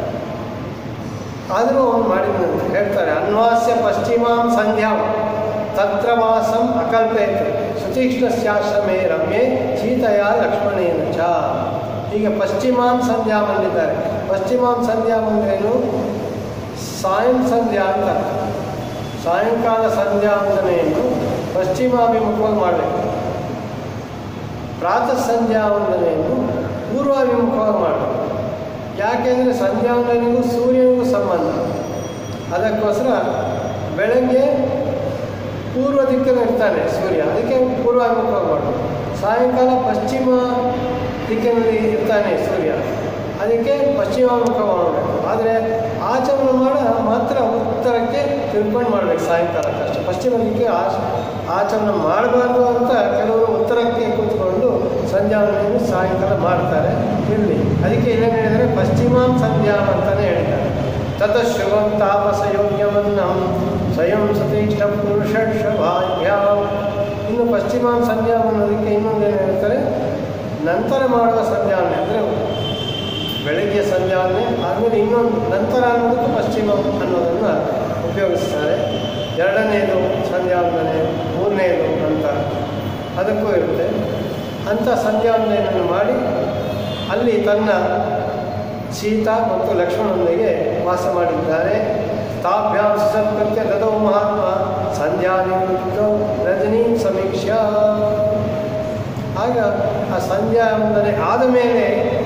S1: ಆದರೂ ಅವನು ಮಾಡಿದಂತೆ ಹೇಳ್ತಾರೆ ಅನ್ವಾಸ್ಯ ಪಶ್ಚಿಮಾಂ ಸಂಧ್ಯಾಂ ತತ್ರ ವಾಸಂ ಅಕಲ್ಪೇತ್ ಸುತೀಕ್ಷ್ಣಸ್ಯಾಶ್ರಮೇ ರಮ್ಯೆ ಸೀತೆಯ ಲಕ್ಷ್ಮಣೇನ ಚ ಹೀಗೆ ಪಶ್ಚಿಮಾಂ ಸಂಧ್ಯಾಂ ಅಂದಿದ್ದಾರೆ ಪಶ್ಚಿಮಾಂ ಸಂಧ್ಯಾಂ ಅಂದ್ರೇನು ಸಾಯಂ ಸಂಧ್ಯಾ ಅಂತ ಸಾಯಂಕಾಲ ಸಂಧ್ಯಾ ವಂದನೆಯನ್ನು ಪಶ್ಚಿಮಾಭಿಮುಖವಾಗಿ ಮಾಡಬೇಕು ಪ್ರಾತಃ ಸಂಧ್ಯಾ ವಂದನೆಯನ್ನು ಪೂರ್ವಾಭಿಮುಖವಾಗಿ ಮಾಡಬೇಕು ಯಾಕೆಂದರೆ ಸಂಧ್ಯಾ ವಂದನೆಗೂ ಸೂರ್ಯನಿಗೂ ಸಂಬಂಧ ಅದಕ್ಕೋಸ್ಕರ ಬೆಳಗ್ಗೆ ಪೂರ್ವ ದಿಕ್ಕಲ್ಲಿ ಇರ್ತಾನೆ ಸೂರ್ಯ ಅದಕ್ಕೆ ಪೂರ್ವಾಭಿಮುಖವಾಗಿ ಮಾಡಬೇಕು ಸಾಯಂಕಾಲ ಪಶ್ಚಿಮ ದಿಕ್ಕಿನಲ್ಲಿ ಇರ್ತಾನೆ ಸೂರ್ಯ ಅದಕ್ಕೆ ಪಶ್ಚಿಮಾಭಿಮುಖ ಮಾಡಬೇಕು ಆದರೆ ಆಚರಣೆ ಮಾಡ ಮಾತ್ರ ಉತ್ತರಕ್ಕೆ ತಿಳ್ಕೊಂಡು ಮಾಡಬೇಕು ಸಾಯಂಕಾಲಕ್ಕಷ್ಟೇ ಪಶ್ಚಿಮ ದಿಕ್ಕಿಗೆ ಆಚ ಆಚರಣೆ ಮಾಡಬಾರ್ದು ಅಂತ ಕೆಲವರು ಉತ್ತರಕ್ಕೆ ಕೂತ್ಕೊಂಡು ಸಂಧ್ಯಾವನೆಯನ್ನು ಸಾಯಂಕಾಲ ಮಾಡ್ತಾರೆ ಇರಲಿ ಅದಕ್ಕೆ ಏನೇನು ಹೇಳಿದರೆ ಪಶ್ಚಿಮಾಂ ಸಂಧ್ಯಾಂ ಅಂತಲೇ ಹೇಳಿದ್ದಾರೆ ತತ ಶುಭಂ ತಾಪಸ ಯೋಗ್ಯವನ್ನಂ ಸ್ವಯಂ ಸತೀಷ್ಠ ಪುರುಷಭಾಗ್ಯ ಇನ್ನು ಪಶ್ಚಿಮಾಂ ಸಂಧ್ಯಾಂ ಅನ್ನೋದಕ್ಕೆ ಇನ್ನೊಂದು ಏನು ಹೇಳ್ತಾರೆ ನಂತರ ಮಾಡುವ ಸಂಧ್ಯಾವನೆ ಅಂದರೆ ಬೆಳಗ್ಗೆ ಸಂಧ್ಯಾವನೆ ಆದಮೇಲೆ ಇನ್ನೊಂದು ನಂತರ ಅನ್ನೋದಕ್ಕೆ ಪಶ್ಚಿಮ ಅನ್ನೋದನ್ನು ಉಪಯೋಗಿಸ್ತಾರೆ ಎರಡನೇದು ಸಂಧ್ಯಾವಂದನೆ ಮೂರನೇದು ಅಂತ ಅದಕ್ಕೂ ಇರುತ್ತೆ ಅಂಥ ಸಂಧ್ಯಾವಂದನೆಯನ್ನು ಮಾಡಿ ಅಲ್ಲಿ ತನ್ನ ಸೀತಾ ಮತ್ತು ಲಕ್ಷ್ಮಣನೊಂದಿಗೆ ವಾಸ ಮಾಡಿದ್ದಾರೆ ತಾಭ್ಯಾಂ ಸತ್ಕೃತ್ಯ ದದೋ ಮಹಾತ್ಮ ಸಂಧ್ಯಾ ನಿವೃತ್ತೋ ರಜನಿ ಸಮೀಕ್ಷಾ ಆಗ ಆ ಸಂಧ್ಯಾ ವಂದನೆ ಆದ ಮೇಲೆ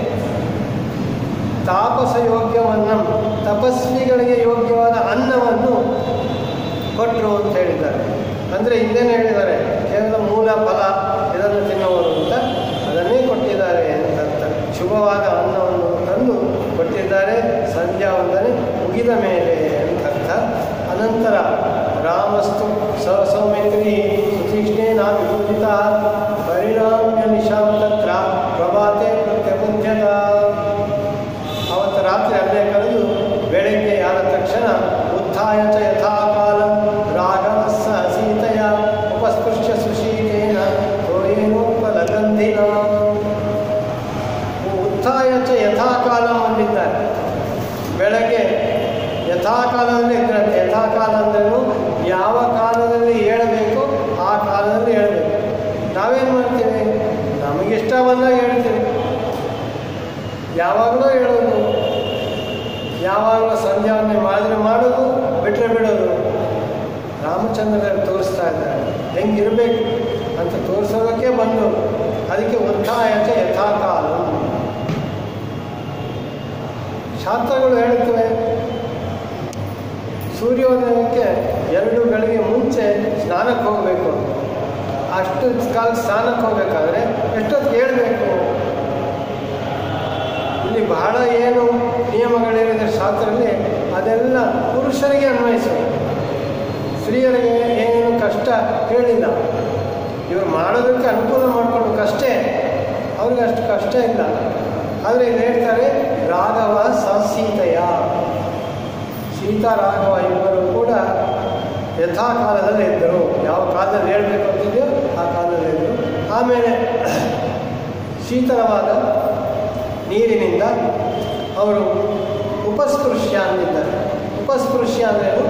S1: ತಾಪಸ ಯೋಗ್ಯವನ್ನ ತಪಸ್ವಿಗಳಿಗೆ ಯೋಗ್ಯವಾದ ಅನ್ನವನ್ನು ಕೊಟ್ಟರು ಅಂತ ಹೇಳಿದ್ದಾರೆ ಅಂದರೆ ಇಲ್ಲೇನು ಹೇಳಿದ್ದಾರೆ ಕೇವಲ ಮೂಲ ಫಲ ಇದನ್ನು ತಿನ್ನುವರು ಅಂತ ಅದನ್ನೇ ಕೊಟ್ಟಿದ್ದಾರೆ ಅಂತ ಅರ್ಥ ಶುಭವಾದ ಅನ್ನವನ್ನು ತಂದು ಕೊಟ್ಟಿದ್ದಾರೆ ಸಂಧ್ಯಾ ವಂದನೆ ಮುಗಿದ ಮೇಲೆ ಅಂತ ಅರ್ಥ ಅನಂತರ ರಾಮಸ್ತು ಸ ಸೌಮಿತ್ರಿ ಸುತೀಕ್ಷ್ಣೇನ ವಿಪೂಜಿತ ಪರಿಣಾಮ್ಯ ನಿಶಾಂ ತತ್ರ ಪ್ರಭಾತೆ ಪ್ರತ್ಯಬುದ್ಧದ ಅವತ್ತು ರಾತ್ರಿ ಅಲ್ಲೇ ಕರೆದು ಬೆಳಗ್ಗೆ ಆದ ತಕ್ಷಣ ಉತ್ಥಾಯ ಚ ಯಥಾಕಾಲ ರಾಘವಸ್ಸ ಸೀತೆಯ ಉಪಸ್ಪೃಶ್ಯ ಸುಶೀಲೇನ ತೋರೇನೋಪಲಗಂಧಿನ ಉತ್ಥಾಯ ಚ ಯಥಾಕಾಲ ಅಂದಿದ್ದಾರೆ ಬೆಳಗ್ಗೆ ಯಥಾಕಾಲದಲ್ಲಿ ಇದ್ರಂತೆ ಯಥಾಕಾಲ ಅಂದ್ರೇನು ಯಾವ ಕಾಲದಲ್ಲಿ ಹೇಳಬೇಕು ಆ ಕಾಲದಲ್ಲಿ ಹೇಳಬೇಕು ನಾವೇನು ಮಾಡ್ತೀವಿ ನಮಗಿಷ್ಟ ಬಂದಾಗ ಹೇಳ್ತೀವಿ ಯಾವಾಗಲೂ ಹೇಳೋದು ಯಾವಾಗಲೂ ಸಂಧ್ಯಾವನೆ ಮಾಡಿದ್ರೆ ಮಾಡೋದು ಬಿಟ್ಟರೆ ಬಿಡೋದು ರಾಮಚಂದ್ರನಲ್ಲಿ ತೋರಿಸ್ತಾ ಇದ್ದಾರೆ ಹೆಂಗಿರಬೇಕು ಅಂತ ತೋರಿಸೋದಕ್ಕೆ ಬಂದು ಅದಕ್ಕೆ ಒತ್ತಾಯಕ್ಕೆ ಯಥಾಕಾಲ ಶಾಸ್ತ್ರಗಳು ಹೇಳುತ್ತವೆ ಸೂರ್ಯೋದಯಕ್ಕೆ ಎರಡು ಗಳಿಗೆ ಮುಂಚೆ ಸ್ನಾನಕ್ಕೆ ಹೋಗಬೇಕು ಅಷ್ಟು ಕಾಲ ಸ್ನಾನಕ್ಕೆ ಹೋಗಬೇಕಾದ್ರೆ ಎಷ್ಟೊತ್ತಿಗೆ ಹೇಳಬೇಕು ಇಲ್ಲಿ ಬಹಳ ಏನು ನಿಯಮಗಳಿದೆ ಶಾಸ್ತ್ರದಲ್ಲಿ ಅದೆಲ್ಲ ಪುರುಷರಿಗೆ ಅನ್ವಯಿಸೋದು ಸ್ತ್ರೀಯರಿಗೆ ಏನೇನು ಕಷ್ಟ ಹೇಳಿಲ್ಲ ಇವರು ಮಾಡೋದಕ್ಕೆ ಅನುಕೂಲ ಮಾಡ್ಕೊಳ್ಬೇಕಷ್ಟೇ ಅವ್ರಿಗೆ ಅಷ್ಟು ಕಷ್ಟ ಇಲ್ಲ ಆದರೆ ಇಲ್ಲಿ ಹೇಳ್ತಾರೆ ರಾಘವ ಸೀತೆಯ ಸೀತಾ ರಾಘವ ಇಬ್ಬರು ಕೂಡ ಯಥಾಕಾಲದಲ್ಲಿ ಇದ್ದರು ಯಾವ ಕಾಲದಲ್ಲಿ ಹೇಳಬೇಕು ಅಂತಿದೆಯೋ ಆ ಕಾಲದಲ್ಲಿ ಇದ್ದರು ಆಮೇಲೆ ಶೀತಲವಾದ ನೀರಿನಿಂದ ಅವರು ಉಪಸ್ಪೃಶ್ಯ ಅಂದಿದ್ದಾರೆ ಉಪಸ್ಪೃಶ್ಯ ಅಂದ್ರೇನು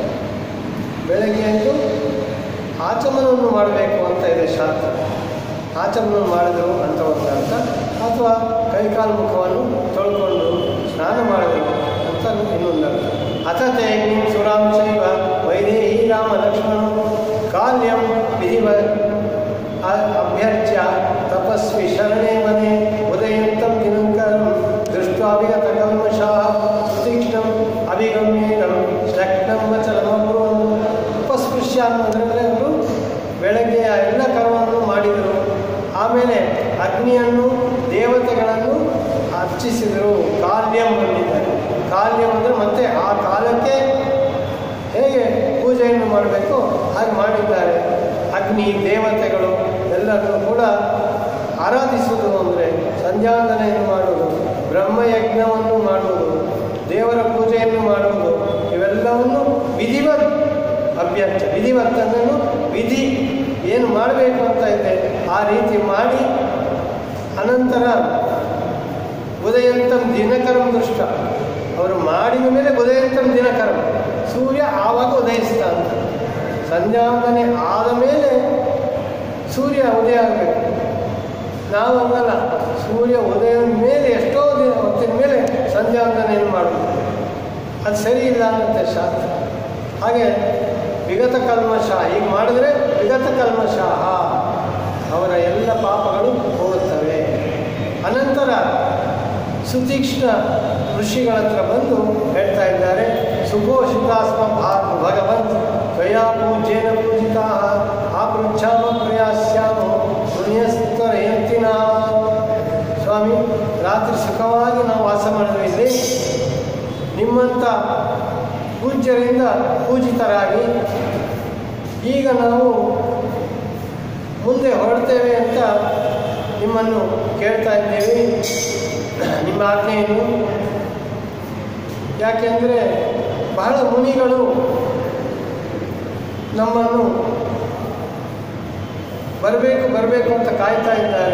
S1: ಬೆಳಗ್ಗೆ ಎದ್ದು ಆಚಮನವನ್ನು ಮಾಡಬೇಕು ಅಂತ ಇದೆ ಶಾಸ್ತ್ರ ಆಚಮನ ಮಾಡಿದ್ರು ಅಂತ ಒಂದು ಅರ್ಥ ಅಥವಾ ಕೈಕಾಲು ಮುಖವನ್ನು ತೊಳ್ಕೊಂಡು ಸ್ನಾನ ಮಾಡಬೇಕು ಅಂತ ಇನ್ನೊಂದು ಅರ್ಥ ಅಥತೆ ಅಗ್ನಿಂ ಸುರಾಂ ಚೈವ ವೈದೇಹಿ ರಾಮ ಲಕ್ಷ್ಮಣ ಕಾಲ್ಯಂ ವಿಧಿವ ಅ- ಅಭ್ಯರ್ಚ್ಯ ತಪಸ್ವಿ ಶರಣೆ ಮನೆ ಉದಯಂತಂ ದಿನಂಕರಂ ದೃಷ್ಟ್ವಾಭಿಗತ ಕಲ್ಮಷಾಃ ಸುತೀಕ್ಷ್ಣಂ ಅಭಿಗಮ್ಯೇನಂ ಶಕ್ನಂ ವಚನಮಪುರಂ ಉಪಸ್ಪೃಶ್ಯ ಅನ್ನೋದ್ರಲ್ಲಿ ಅವರು ಬೆಳಗ್ಗೆ ಆ ಎಲ್ಲ ಕರ್ಮವನ್ನು ಮಾಡಿದರು ಆಮೇಲೆ ಅಗ್ನಿಯನ್ನು ದೇವತೆಗಳನ್ನು ಅರ್ಚಿಸಿದರು ಕಾಲ್ಯಂ ಬಂದಿದ್ದಾರೆ ಕಾಲ್ಯಂ ಅಂದರೆ ಮತ್ತೆ ಆ ಕಾಲಕ್ಕೆ ಹೇಗೆ ಪೂಜೆಯನ್ನು ಮಾಡಬೇಕು ಹಾಗೆ ಮಾಡಿದ್ದಾರೆ ಅಗ್ನಿ ದೇವತೆಗಳು ಎಲ್ಲರನ್ನು ಕೂಡ ಆರಾಧಿಸುವುದು ಅಂದರೆ ಸಂಧ್ಯಾವಂದನೆಯನ್ನು ಮಾಡುವುದು ಬ್ರಹ್ಮಯಜ್ಞವನ್ನು ಮಾಡುವುದು ದೇವರ ಪೂಜೆಯನ್ನು ಮಾಡುವುದು ಇವೆಲ್ಲವನ್ನು ವಿಧಿವತ್ ಅಭ್ಯರ್ಥ ವಿಧಿವತ್ ಅಂದ್ರೂ ವಿಧಿ ಏನು ಮಾಡಬೇಕು ಅಂತ ಇದೆ ಆ ರೀತಿ ಮಾಡಿ ಅನಂತರ ಉದಯಂತಂ ದಿನಕರಂ ದೃಷ್ಟ ಅವರು ಮಾಡಿದ ಮೇಲೆ ಉದಯಂತಂ ದಿನಕರಂ ಸೂರ್ಯ ಆವಾಗ ಉದಯಿಸ್ತಾ ಅಂತ ಸಂಧ್ಯಾವಂದನೆ ಆದ ಮೇಲೆ ಸೂರ್ಯ ಉದಯ ಆಗಬೇಕು ನಾವು ಹಂಗಲ್ಲ ಸೂರ್ಯ ಉದಯದ ಮೇಲೆ ಎಷ್ಟೋ ದಿನ ಹೊತ್ತಿನ ಮೇಲೆ ಸಂಧ್ಯಾವಂದನೆಯನ್ನು ಮಾಡೋದು ಅದು ಸರಿ ಇಲ್ಲ ಅನ್ನತ್ತೆ ಶಾಸ್ತ್ರ ಹಾಗೆ ವಿಗತ ಕಲ್ಮಶ ಈಗ ಮಾಡಿದ್ರೆ ವಿಗತ ಕಲ್ಮಶ ಅವರ ಎಲ್ಲ ಪಾಪಗಳು ಹೋಗುತ್ತವೆ ಅನಂತರ ಸುತೀಕ್ಷ್ಣ ಋಷಿಗಳ ಹತ್ರ ಬಂದು ಹೇಳ್ತಾ ಇದ್ದಾರೆ ಸುಘೋಷಿತಾಸ್ಮ ಭಾ ಭಗವಂತ್ ತ್ವಯಾ ಪೂಜ್ಯೇನ ಪೂಜಿತಾ ಆಪೃಚ್ಛಾಮ ಪ್ರಯಾಸ್ಯಾಮ ಪುಣ್ಯಸ್ತರಯಂತಿನ ಸ್ವಾಮಿ ರಾತ್ರಿ ಸುಖವಾಗಿ ನಾವು ವಾಸ ಮಾಡಿದ್ವಿ ಇಲ್ಲಿ ನಿಮ್ಮಂಥ ಪೂಜ್ಯರಿಂದ ಪೂಜಿತರಾಗಿ ಈಗ ನಾವು ಮುಂದೆ ಹೊರಡ್ತೇವೆ ಅಂತ ನಿಮ್ಮನ್ನು ಕೇಳ್ತಾ ಇದ್ದೇವೆ ನಿಮ್ಮ ಆಜ್ಞೆಯನ್ನು ಯಾಕೆಂದರೆ ಬಹಳ ಮುನಿಗಳು ನಮ್ಮನ್ನು ಬರಬೇಕು ಬರಬೇಕು ಅಂತ ಕಾಯ್ತಾ ಇದ್ದಾರೆ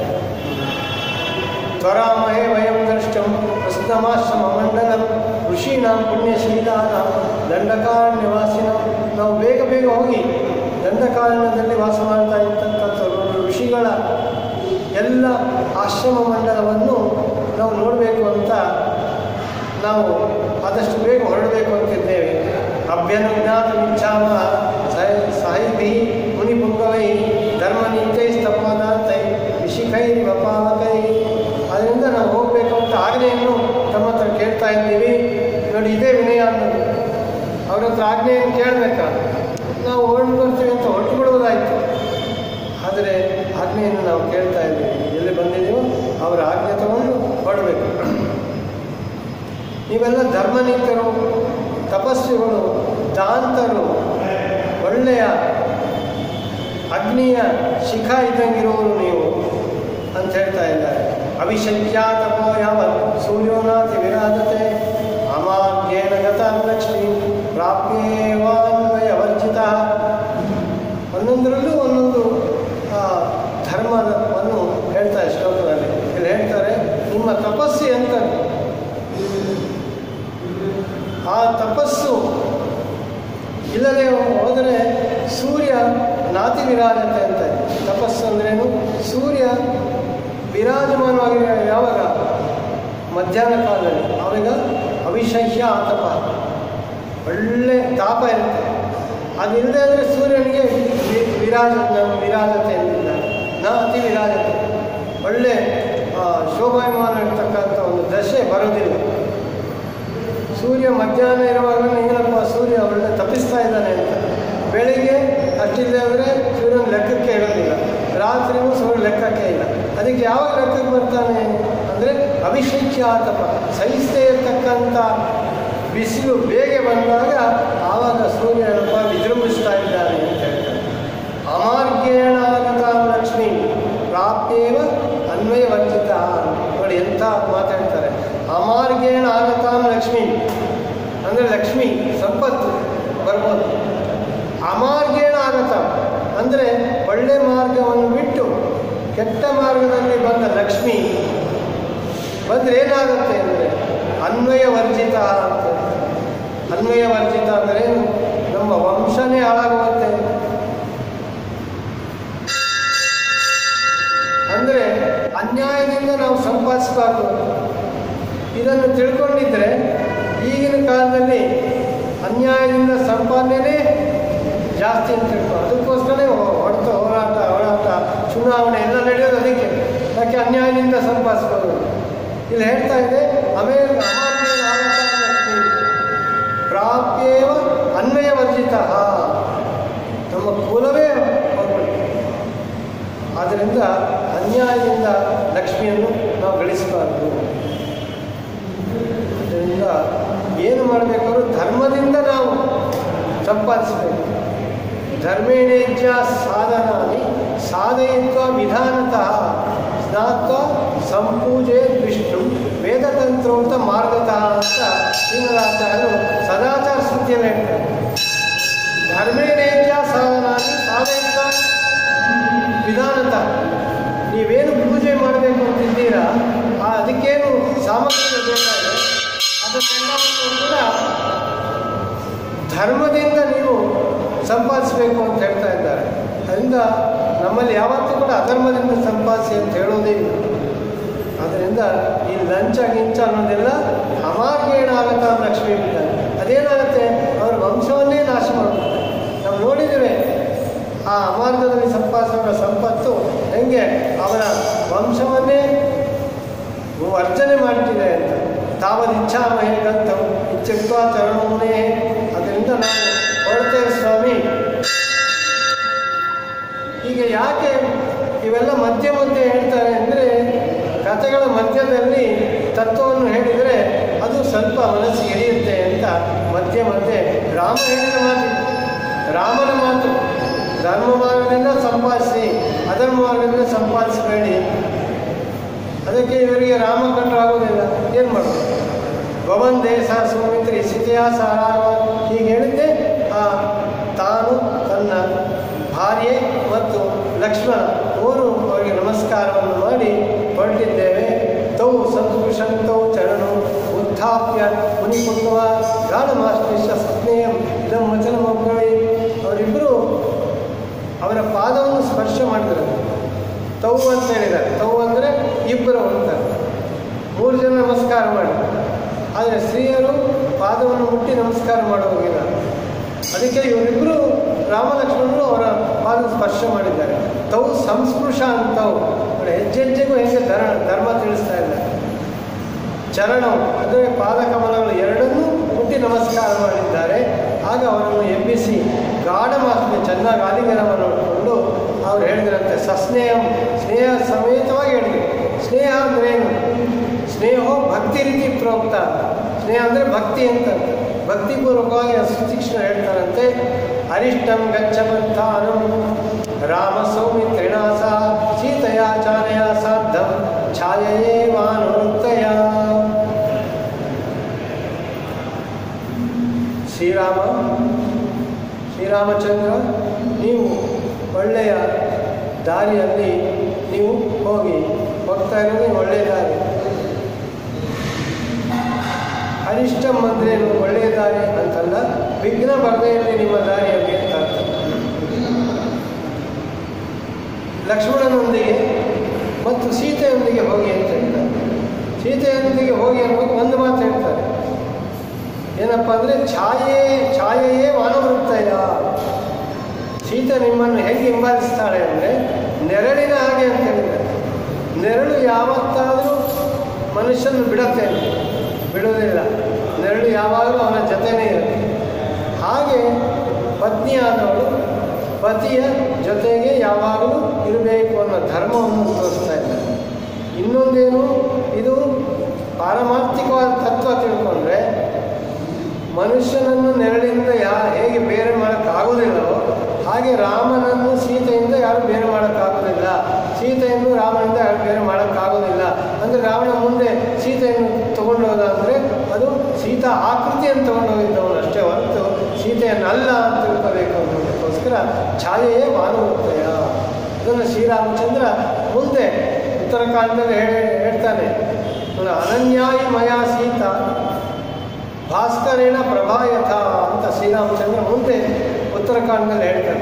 S1: ತ್ವರಾಮಹೇ ವಯಂ ದೃಷ್ಟಂ ಪ್ರಸ್ತಮಾಶ್ರಮ ಮಂಡಲಂ ಋಷೀಣಾಂ ಪುಣ್ಯಶೀಲಾನಾಂ ದಂಡಕಾರಣ್ಯವಾಸಿನ ನಾವು ಬೇಗ ಬೇಗ ಹೋಗಿ ದಂಡಕಾರಣ್ಯದಲ್ಲಿ ವಾಸ ಮಾಡ್ತಾ ಇರ್ತಕ್ಕಂಥವ್ರು ಋಷಿಗಳ ಎಲ್ಲ ಆಶ್ರಮ ಮಂಡಲವನ್ನು ನಾವು ನೋಡಬೇಕು ಅಂತ ನಾವು ಆದಷ್ಟು ಬೇಗ ಹೊರಡಬೇಕು ಅಂತಿದ್ದೇವೆ ಅಭ್ಯನುಜ್ಞಾತ ಇಚ್ಛಾಮ ಸಹ ಸಾಹಿಬಿ ಮುನಿಪುಂಗವೈ ಧರ್ಮ ನಿತ್ಯೈ ಸ್ತಪದಾರ್ಥೈ ಋಷಿಕೈ ವಪಾವಕೈ ಅದರಿಂದ ನಾವು ಹೋಗಬೇಕು ಅಂತ ಆಜ್ಞೆಯನ್ನು ತಮ್ಮ ಹತ್ರ ಕೇಳ್ತಾ ಇದ್ದೀವಿ ನೋಡಿ ಇದೇ ವಿನಯ ಅನ್ನೋದು ಅವ್ರ ಹತ್ರ ಆಜ್ಞೆಯನ್ನು ಕೇಳಬೇಕಾ ನಾವು ಹೊರಟು ಬರ್ತೀವಿ ಅಂತ ಹೊರಟು ಬಿಡುವುದಾಯಿತು ಆದರೆ ಆಜ್ಞೆಯನ್ನು ನಾವು ಕೇಳ್ತಾ ಇದ್ದೀವಿ ಎಲ್ಲಿ ಬಂದಿದ್ದೀವೋ ಅವರ ಆಜ್ಞೆ ತಗೊಂಡು ಹೊರಡಬೇಕು ನೀವೆಲ್ಲ ಧರ್ಮನಿತ್ಯರು ತಪಸ್ವಿಗಳು ದಾಂತರು ಒಳ್ಳೆಯ ಅಗ್ನಿಯ ಶಿಖ ಇದ್ದಂಗಿರುವವರು ನೀವು ಅಂತ ಹೇಳ್ತಾ ಇದ್ದಾರೆ ಅವಿಶಕ್ಯ ತಪೋ ಯಾವ ಸೂರ್ಯೋನಾಥಿ ವಿರಾಜತೆ ಅಮಾಗ್ಯೇನ ಗತ ಲಕ್ಷ್ಮಿ ಪ್ರಾಪ್ಯೇವಾನ್ವಯ ವರ್ಜಿತ ಒಂದೊಂದರಲ್ಲೂ ಒಂದೊಂದು ಆ, ಧರ್ಮವನ್ನು ಹೇಳ್ತಾರೆ ಶ್ಲೋಕದಲ್ಲಿ ಇಲ್ಲಿ ಹೇಳ್ತಾರೆ ನಿಮ್ಮ ತಪಸ್ಸು ಎಂಥದ್ದು ಆ ತಪಸ್ಸು ಇಲ್ಲದೆ ಹೋದರೆ ಸೂರ್ಯ ನಾತಿ ವಿರಾಜತೆ ಅಂತ ತಪಸ್ಸು ಅಂದ್ರೇನು ಸೂರ್ಯ ವಿರಾಜಮಾನವಾಗಿ ಯಾವಾಗ ಮಧ್ಯಾಹ್ನ ಕಾಲದಲ್ಲಿ ಆವಾಗ ಅವಿಶಹ್ಯ ಆತಪ ಒಳ್ಳೆ ತಾಪ ಇರುತ್ತೆ ಅದಿಲ್ಲದೆ ಅಂದರೆ ಸೂರ್ಯನಿಗೆ ವಿ- ವಿರಾಜ ವಿರಾಜತೆ ಎಂದಿದ್ದಾರೆ ನ ಅತಿ ವಿರಾಜತೆ ಒಳ್ಳೆ ಆ, ಶೋಭಾಯಮಾನ ಇರ್ತಕ್ಕಂಥ ಒಂದು ದಶೆ ಬರೋದಿಲ್ಲ ಸೂರ್ಯ ಮಧ್ಯಾಹ್ನ ಇರುವಾಗ ಏನಪ್ಪ ಸೂರ್ಯ ಒಳ್ಳೆ ತಪ್ಪಿಸ್ತಾ ಇದ್ದಾನೆ ಅಂತ ಬೆಳಿಗ್ಗೆ ಅಷ್ಟಿಲ್ಲದೆ ಅಂದರೆ ಸೂರ್ಯನ ಲೆಕ್ಕಕ್ಕೆ ಇರೋದಿಲ್ಲ ರಾತ್ರಿಗೂ ಸೂರ್ಯ ಲೆಕ್ಕಕ್ಕೆ ಇಲ್ಲ ಅದಕ್ಕೆ ಯಾವಾಗ ಲೆಕ್ಕಕ್ಕೆ ಬರ್ತಾನೆ ಅಂದರೆ ಅವಿಶಿಷ್ಯ ಆತಪ ಸಹಿಸದೇ ಇರತಕ್ಕಂಥ ಬಿಸಿಲು ಬೇಗ ಬಂದಾಗ ಆವಾಗ ಸೂರ್ಯ ಏನಪ್ಪ ವಿಜೃಂಭಿಸ್ತಾ ಇದ್ದಾನೆ ಅಂತ ಹೇಳ್ತಾರೆ ಅಮಾರ್ಗೇಣಾಗತ ಲಕ್ಷ್ಮಿ ಪ್ರಾಪ್ಯೇವ ಅನ್ವಯ ವರ್ಜಿತ ನೋಡಿ ಎಂಥ ಮಾತಾಡ್ತಾರೆ ಅಮಾರ್ಗೇಣ ಆಗತಾಂ ಲಕ್ಷ್ಮಿ ಅಂದರೆ ಲಕ್ಷ್ಮಿ ಸಂಪತ್ತು ಬರ್ಬೋದು ಅಮಾರ್ಗೇಣ ಆಗತ ಅಂದರೆ ಒಳ್ಳೆ ಮಾರ್ಗವನ್ನು ಬಿಟ್ಟು ಕೆಟ್ಟ ಮಾರ್ಗದಲ್ಲಿ ಬಂದ ಲಕ್ಷ್ಮಿ ಬಂದರೆ ಏನಾಗುತ್ತೆ ಅಂದರೆ ಅನ್ವಯ ವರ್ಜಿತ ಅಂತ ಅನ್ವಯ ವರ್ಜಿತ ಅಂದರೆ ಏನು? ನಮ್ಮ ವಂಶನೇ ಹಾಳಾಗುವಂತೆ ಅಂದರೆ ಅನ್ಯಾಯದಿಂದ ನಾವು ಸಂಪಾದಿಸಬಾರ್ದು ಇದನ್ನು ತಿಳ್ಕೊಂಡಿದ್ರೆ ಈಗಿನ ಕಾಲದಲ್ಲಿ ಅನ್ಯಾಯದಿಂದ ಸಂಪಾದನೆ ಜಾಸ್ತಿ ಅಂತ ತಿಳ್ಕೊ ಅದಕ್ಕೋಸ್ಕರ ಹೊಡೆತ ಹೋರಾಟ ಹೋರಾಟ ಚುನಾವಣೆ ಎಲ್ಲ ನಡೆಯೋದು ಅದಕ್ಕೆ ಯಾಕೆ ಅನ್ಯಾಯದಿಂದ ಸಂಪಾದಿಸ್ಬೋದು ಇಲ್ಲಿ ಹೇಳ್ತಾ ಇದೆ ಅಮೇರ ಅಮಾನ್ಯೇನ ಆಗತಾ ಲಕ್ಷ್ಮೀ ಪ್ರಾಪ್ಯೇವ ಅನ್ವಯ ವರ್ಜಿತ ನಮ್ಮ ಕುಲವೇ ಹೋಗ್ಬಿಡುತ್ತೆ ಆದ್ದರಿಂದ ಅನ್ಯಾಯದಿಂದ ಲಕ್ಷ್ಮಿಯನ್ನು ನಾವು ಗಳಿಸಬಾರ್ದು ಅದರಿಂದ ಏನು ಮಾಡಬೇಕಾದ್ರೂ ಧರ್ಮದಿಂದ ನಾವು ಸಂಪಾದಿಸಬೇಕು ಧರ್ಮೇಣೇಜ್ಯ ಸಾಧನಾನಿ ಸಾಧಯಿತ್ವ ವಿಧಾನತಃ ಸ್ನಾತ್ವ ಸಂಪೂಜೆ ವಿಷ್ಣು ವೇದತಂತ್ರೋಕ್ತ ಮಾರ್ಗತಃ ಅಂತ ಶ್ರೀಮದಾಚಾರ್ಯರು ಸದಾಚಾರ ಸ್ತುತಿಯನ್ನು ಹೇಳ್ತಾರೆ ಧರ್ಮೇಣೇಜ್ಯ ಸಾಧನಾನಿ ಸಾಧಯಿತ್ವ ವಿಧಾನತಃ ನೀವೇನು ಪೂಜೆ ಮಾಡಬೇಕು ಅಂತಿದ್ದೀರಾ ಆ ಅದಕ್ಕೇನು ಸಾಮಗ್ರಿಗಳು ಬೇಕಾಗಿದೆ ಅದನ್ನೆಲ್ಲವನ್ನು ಕೂಡ ಧರ್ಮದಿಂದ ನೀವು ಸಂಪಾದಿಸಬೇಕು ಅಂತ ಹೇಳ್ತಾ ಇದ್ದಾರೆ ಅದರಿಂದ ನಮ್ಮಲ್ಲಿ ಯಾವತ್ತೂ ಕೂಡ ಅಧರ್ಮದಿಂದ ಸಂಪಾದಿಸಿ ಅಂತ ಹೇಳೋದೇ ಇಲ್ಲ ಅದರಿಂದ ಈ ಲಂಚ ಗಿಂಚ ಅನ್ನೋದೆಲ್ಲ ಅಮಾರ್ಗೇಣ ಆಗತ್ತ ಲಕ್ಷ್ಮೀ ಬಿಡ್ತಾರೆ ಅದೇನಾಗುತ್ತೆ ಅವ್ರ ವಂಶವನ್ನೇ ನಾಶ ಮಾಡ್ತಾರೆ ನಾವು ನೋಡಿದ್ದೇವೆ ಆ ಅಮಾರ್ಗದಲ್ಲಿ ಸಂಪಾದಿಸುವ ಸಂಪತ್ತು ಹೆಂಗೆ ಅವರ ವಂಶವನ್ನೇ ವರ್ಜನೆ ಮಾಡ್ತಿದೆ ಅಂತ ತಾವದಿಚ್ಛಾಮಹೇ ಗಂತಂ ಇಚ್ಛಿತ್ವ ಚರಣಮುನೇ ಅದರಿಂದ ನಾವು ಹೊರಡ್ತೇವೆ ಸ್ವಾಮಿ ಈಗ ಯಾಕೆ ಇವೆಲ್ಲ ಮಧ್ಯೆ ಮಧ್ಯೆ ಹೇಳ್ತಾರೆ ಅಂದರೆ ಕಥೆಗಳ ಮಧ್ಯದಲ್ಲಿ ತತ್ವವನ್ನು ಹೇಳಿದರೆ ಅದು ಸ್ವಲ್ಪ ಮನಸ್ಸಿಗೆ ಹಿಡಿಯುತ್ತೆ ಅಂತ ಮಧ್ಯೆ ಮಧ್ಯೆ ರಾಮ ಹೇಳಿದ ಮಾತು ರಾಮನ ಮಾತು ಧರ್ಮ ಮಾರ್ಗದಿಂದ ಸಂಪಾದಿಸಿ ಅಧರ್ಮ ಮಾರ್ಗದಿಂದ ಸಂಪಾದಿಸಬೇಡಿ ಅದಕ್ಕೆ ಇವರಿಗೆ ರಾಮ ಕಂಡ್ರೆ ಆಗೋದಿಲ್ಲ ಏನು ಮಾಡೋದು ಭವನ್ ದೇಶ ಸುಮಿತ್ರಿ ಸ್ಥಿತಿಯ ಸಾರಾಗ ಹೀಗೆ ಹೇಳಿದ್ದೆ ಆ ತಾನು ತನ್ನ ಭಾರ್ಯೆ ಮತ್ತು ಲಕ್ಷ್ಮಣ ಮೂರು ಅವರಿಗೆ ನಮಸ್ಕಾರವನ್ನು ಮಾಡಿ ಹೊರಟಿದ್ದೇವೆ ತೌ ಸಂಸ್ಪೃಶಂತೌ ಚರಣು ಉತ್ಥಾಪ್ಯ ಮುನಿಪುಂಗವ ಗಾಢಮಾಶ್ಲೇಷ ಸ್ನೇಹಂ ಇದಂ ವಚನ ಮಕ್ಕಳಿ ಅವರಿಬ್ಬರು ಅವರ ಪಾದವನ್ನು ಸ್ಪರ್ಶ ಮಾಡಿದರು ತೌ ಅಂತ ಹೇಳಿದ್ದಾರೆ ತೌ ಅಂದರೆ ಇಬ್ಬರು ಅಂತಾರೆ ಮೂರು ಜನ ನಮಸ್ಕಾರ ಮಾಡಿ ಆದರೆ ಸ್ತ್ರೀಯರು ಪಾದವನ್ನು ಮುಟ್ಟಿ ನಮಸ್ಕಾರ ಮಾಡೋಗಿಲ್ಲ ಅದಕ್ಕೆ ಇವರಿಬ್ಬರು ರಾಮಲಕ್ಷ್ಮಣರು ಅವರ ಪಾದ ಸ್ಪರ್ಶ ಮಾಡಿದ್ದಾರೆ ತೌ ಸಂಸ್ಪೃಶ ಅಂತವು ಅವರ ಹೆಜ್ಜೆ ಹೆಜ್ಜೆಗೂ ಹೆಂಗೆ ಧರ ಧರ್ಮ ತಿಳಿಸ್ತಾ ಇದ್ದಾರೆ ಚರಣವು ಅಂದರೆ ಪಾದಕಮಲಗಳು ಎರಡನ್ನೂ ಮುಟ್ಟಿ ನಮಸ್ಕಾರ ಮಾಡಿದ್ದಾರೆ ಆಗ ಅವರನ್ನು ಎಬ್ಬಿಸಿ ಗಾಢ ಮಾತಿಗೆ ಚೆನ್ನಾಗಿ ಆಲಿಂಗನವನ್ನು ನೋಡಿಕೊಂಡು ಅವ್ರು ಹೇಳಿದ್ರಂತೆ ಸಸ್ನೇಹಂ ಸ್ನೇಹ ಸಮೇತವಾಗಿ ಹೇಳಿದ್ರು ಸ್ನೇಹ ಅಂದ್ರೆ ಏನು ಸ್ನೇಹೋ ಭಕ್ತಿ ರೀತಿ ಪ್ರೋಕ್ತ ಸ್ನೇಹ ಅಂದರೆ ಭಕ್ತಿ ಅಂತ ಭಕ್ತಿಪೂರ್ವಕವಾಗಿ ಸುತೀಕ್ಷ್ಣ ಹೇಳ್ತಾರಂತೆ ಅರಿಷ್ಟಂ ಗಚ್ಚಬಂಧಾನಂ ರಾಮ ಸೌಮಿತ್ರಿಣ ಸಹ ಸೀತೆಯ ಚಾನೆಯ ಸಾಧಂ ಛಾಯಯೇ ವಾನುತ್ತಯ ಶ್ರೀರಾಮ ಶ್ರೀರಾಮಚಂದ್ರ ನೀವು ಒಳ್ಳೆಯ ದಾರಿಯಲ್ಲಿ ನೀವು ಹೋಗಿ ಹೋಗ್ತಾ ಇರೋದು ಒಳ್ಳೆಯ ದಾರಿ ಅರಿಷ್ಟಂ ಅಂದರೆ ಏನು ಒಳ್ಳೆಯ ದಾರಿ ಅಂತಲ್ಲ ವಿಘ್ನ ಬರ್ದೆಯಲ್ಲಿ ನಿಮ್ಮ ದಾರಿಯಲ್ಲಿ ಅಂತ ಅರ್ಥ ಲಕ್ಷ್ಮಣನೊಂದಿಗೆ ಮತ್ತು ಸೀತೆಯೊಂದಿಗೆ ಹೋಗಿ ಅಂತ ಹೇಳ್ತಾರೆ ಸೀತೆಯೊಂದಿಗೆ ಹೋಗಿ ಅನ್ನುವಾಗ ಒಂದು ಮಾತು ಹೇಳ್ತಾರೆ ಏನಪ್ಪ ಅಂದರೆ ಛಾಯೆ ಛಾಯೆಯೇ ವಾನವೃತ್ತಯ ಸೀತೆ ನಿಮ್ಮನ್ನು ಹೇಗೆ ಹಿಂಬಾಲಿಸ್ತಾಳೆ ಅಂದರೆ ನೆರಳಿನ ಹಾಗೆ ಅಂತ ಹೇಳಿದ್ದಾರೆ ನೆರಳು ಯಾವತ್ತಾದರೂ ಮನುಷ್ಯನ ಬಿಡುತ್ತೆ ಬಿಡುವುದಿಲ್ಲ ನೆರಳು ಯಾವಾಗಲೂ ಅವನ ಜೊತೆನೇ ಇರುತ್ತೆ ಹಾಗೆ ಪತ್ನಿಯಾದವಳು ಪತಿಯ ಜೊತೆಗೆ ಯಾವಾಗಲೂ ಇರಬೇಕು ಅನ್ನೋ ಧರ್ಮವನ್ನು ತೋರಿಸ್ತಾ ಇದ್ದಾರೆ ಇನ್ನೊಂದೇನು ಇದು ಪಾರಮಾರ್ಥಿಕವಾದ ತತ್ವ ತಿಳ್ಕೊಂಡ್ರೆ ಮನುಷ್ಯನನ್ನು ನೆರಳಿಂದ ಯಾ ಹೇಗೆ ಬೇರೆ ಮಾಡೋಕ್ಕಾಗೋದಿಲ್ಲವೋ ಹಾಗೆ ರಾಮನನ್ನು ಸೀತೆಯಿಂದ ಯಾರು ಬೇರೆ ಮಾಡೋಕ್ಕಾಗೋದಿಲ್ಲ ಸೀತೆಯನ್ನು ರಾಮನಿಂದ ಯಾರು ಬೇರೆ ಮಾಡೋಕ್ಕಾಗೋದಿಲ್ಲ ಅಂದರೆ ರಾವಣ ಮುಂದೆ ಸೀತೆಯನ್ನು ತಗೊಂಡೋದ ಅಂದರೆ ಅದು ಸೀತಾ ಆಕೃತಿಯನ್ನು ತಗೊಂಡೋಗಿದ್ದವನು ಅಷ್ಟೇ ಹೊರತು ಸೀತೆಯನ್ನು ಅಲ್ಲ ಅಂತ ತಿಳ್ಕೋಬೇಕು ಅನ್ನೋದಕ್ಕೋಸ್ಕರ ಛಾಯೆಯೇ ಮಾನವೋತ್ತಯ ಅದನ್ನು ಶ್ರೀರಾಮಚಂದ್ರ ಮುಂದೆ ಉತ್ತರ ಕಾಲದಲ್ಲಿ ಹೇಳಿ ಹೇಳ್ತಾನೆ ಅಲ್ಲ, ಅನನ್ಯಾಯಿ ಮಯ ಸೀತ ಭಾಸ್ಕರೇಣ ಪ್ರಭಾಯಥ ಅಂತ ಶ್ರೀರಾಮಚಂದ್ರ ಮುಂದೆ ಉತ್ತರಾಖಂಡದಲ್ಲಿ ಹೇಳ್ತಾರೆ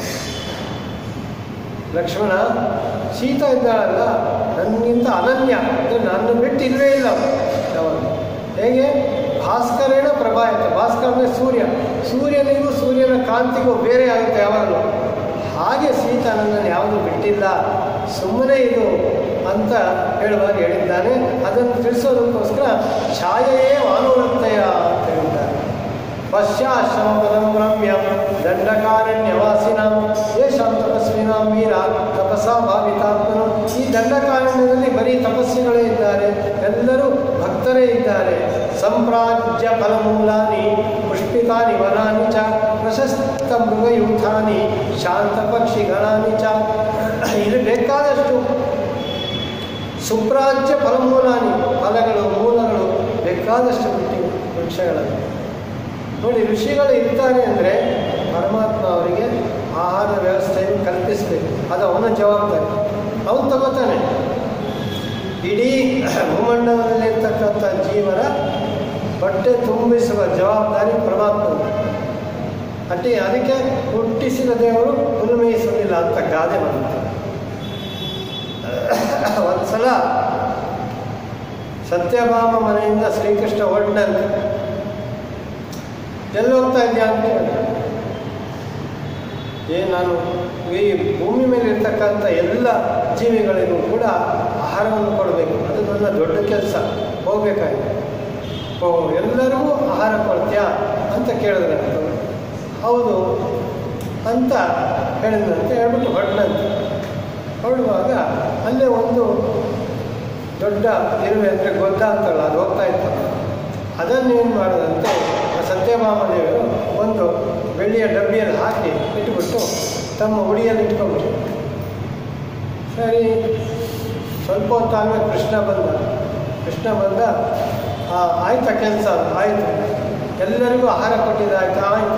S1: ಲಕ್ಷ್ಮಣ ಸೀತಾ ಇದ್ದಾಳಲ್ಲ ನನಗಿಂತ ಅನನ್ಯ ಅಂದರೆ ನನ್ನ ಬಿಟ್ಟು ಇಲ್ಲವೇ ಇಲ್ಲ ಅವಳು. ಯಾವಾಗ ಹೇಗೆ ಭಾಸ್ಕರೇಣ ಪ್ರಭಾಯತ ಭಾಸ್ಕರ ಅಂದರೆ ಸೂರ್ಯ ಸೂರ್ಯನಿಗೂ ಸೂರ್ಯನ ಕಾಂತಿಗೂ ಬೇರೆ ಆಗುತ್ತೆ ಯಾವಾಗಲೂ ಹಾಗೆ ಸೀತಾ ನನ್ನನ್ನು ಯಾವುದೂ ಬಿಟ್ಟಿಲ್ಲ ಸುಮ್ಮನೆ ಇದು ಅಂತ ಹೇಳುವಾಗ ಹೇಳಿದ್ದಾನೆ ಅದನ್ನು ತಿಳಿಸೋದಕ್ಕೋಸ್ಕರ ಛಾಯೆಯೇ ವಾನುವೃತ್ತಯ ಅಂತ ಹೇಳಿದ್ದಾರೆ ಪಶ್ಚಾಶ್ರಮಪದಂ ರಮ್ಯಂ ದಂಡಕಾರಣ್ಯವಾಸಿನಾಂ ಯೇಷಾಂ ತಪಸ್ವಿನಾಂ ವೀರ ತಪಸಾ ಭಾವಿತಾತ್ಮನು ಈ ದಂಡಕಾರಣ್ಯದಲ್ಲಿ ಬರೀ ತಪಸ್ವಿಗಳೇ ಇದ್ದಾರೆ ಎಲ್ಲರೂ ಭಕ್ತರೇ ಇದ್ದಾರೆ ಸಂಪ್ರಾಜ್ಯ ಫಲಮೂಲಾನಿ ಪುಷ್ಪಿತಾನಿ ವನಾನಿ ಚ ಪ್ರಶಸ್ತ ಮೃಗಯೂಥಾನಿ ಶಾಂತ ಪಕ್ಷಿಗಣಾನಿ ಚ ಇಲ್ಲಿ ಬೇಕಾದಷ್ಟು ಸುಪ್ರಾಜ್ಯ ಫಲಮೂಲಾನಿ ಫಲಗಳು ಮೂಲಗಳು ಬೇಕಾದಷ್ಟು ಬಿಟ್ಟಿ ವೃಕ್ಷಗಳಲ್ಲಿ ನೋಡಿ ಋಷಿಗಳು ಇರ್ತಾರೆ ಅಂದರೆ ಪರಮಾತ್ಮ ಅವರಿಗೆ ಆಹಾರ ವ್ಯವಸ್ಥೆಯನ್ನು ಕಲ್ಪಿಸಬೇಕು ಅದು ಅವನ ಜವಾಬ್ದಾರಿ ಅವನು ತಗೋತಾನೆ ಇಡೀ ಭೂಮಂಡಲದಲ್ಲಿರ್ತಕ್ಕಂಥ ಜೀವನ ಹೊಟ್ಟೆ ತುಂಬಿಸುವ ಜವಾಬ್ದಾರಿ ಪರಮಾತ್ಮ ಅಟ್ಟಿ ಅದಕ್ಕೆ ಹುಟ್ಟಿಸಿದ ದೇವರು ಹುಲ್ಲು ಮೇಯಿಸುವುದಿಲ್ಲ ಅಂತ ಗಾದೆ ಬರುತ್ತೆ ಒಂದ್ಸಲ ಸತ್ಯಭಾಮ ಮನೆಯಿಂದ ಶ್ರೀಕೃಷ್ಣ ಹೊರಟಂತೆ ಎಲ್ಲಿ ಹೋಗ್ತಾ ಇದ್ಯಾ ಅಂತ ಕೇಳಿದ ಏ ನಾನು ಈ ಭೂಮಿ ಮೇಲೆ ಇರ್ತಕ್ಕಂಥ ಎಲ್ಲ ಜೀವಿಗಳಿಗೂ ಕೂಡ ಆಹಾರವನ್ನು ಕೊಡಬೇಕು ಅದು ನನ್ನ ದೊಡ್ಡ ಕೆಲಸ ಹೋಗ್ಬೇಕಾಯ್ತು ಓ ಎಲ್ಲರಿಗೂ ಆಹಾರ ಕೊಡ್ತೀಯಾ ಅಂತ ಕೇಳಿದ್ರೆ ಹೌದು ಅಂತ ಹೇಳಿದಂತೆ ಹೇಳ್ಬಿಟ್ಟು ಹೊರಟಂತೆ ಹೊರಡುವಾಗ ಅಲ್ಲೇ ಒಂದು ದೊಡ್ಡ ಇರುವೆ ಅಂದರೆ ಗೊದ್ದ ಅಂತಲ್ಲ ಅದು ಹೋಗ್ತಾ ಇತ್ತು ಅದನ್ನು ಏನು ಮಾಡಿದಂತೆ ಆ ಸತ್ಯಭಾಮ ದೇವರು ಒಂದು ಬೆಳ್ಳಿಯ ಡಬ್ಬಿಯಲ್ಲಿ ಹಾಕಿ ಇಟ್ಬಿಟ್ಟು ತಮ್ಮ ಉಡಿಯಲ್ಲಿ ಇಟ್ಕೊಂಡ್ರು ಸರಿ ಸ್ವಲ್ಪ ಹೊತ್ತಾದ್ಮೇಲೆ ಕೃಷ್ಣ ಬಂದ ಕೃಷ್ಣ ಬಂದ ಆ, ಆಯ್ತಾ ಕೆಲಸ ಆಯಿತು ಎಲ್ಲರಿಗೂ ಆಹಾರ ಕೊಟ್ಟಿದ್ದಾಯ್ತು ಆಯಿತು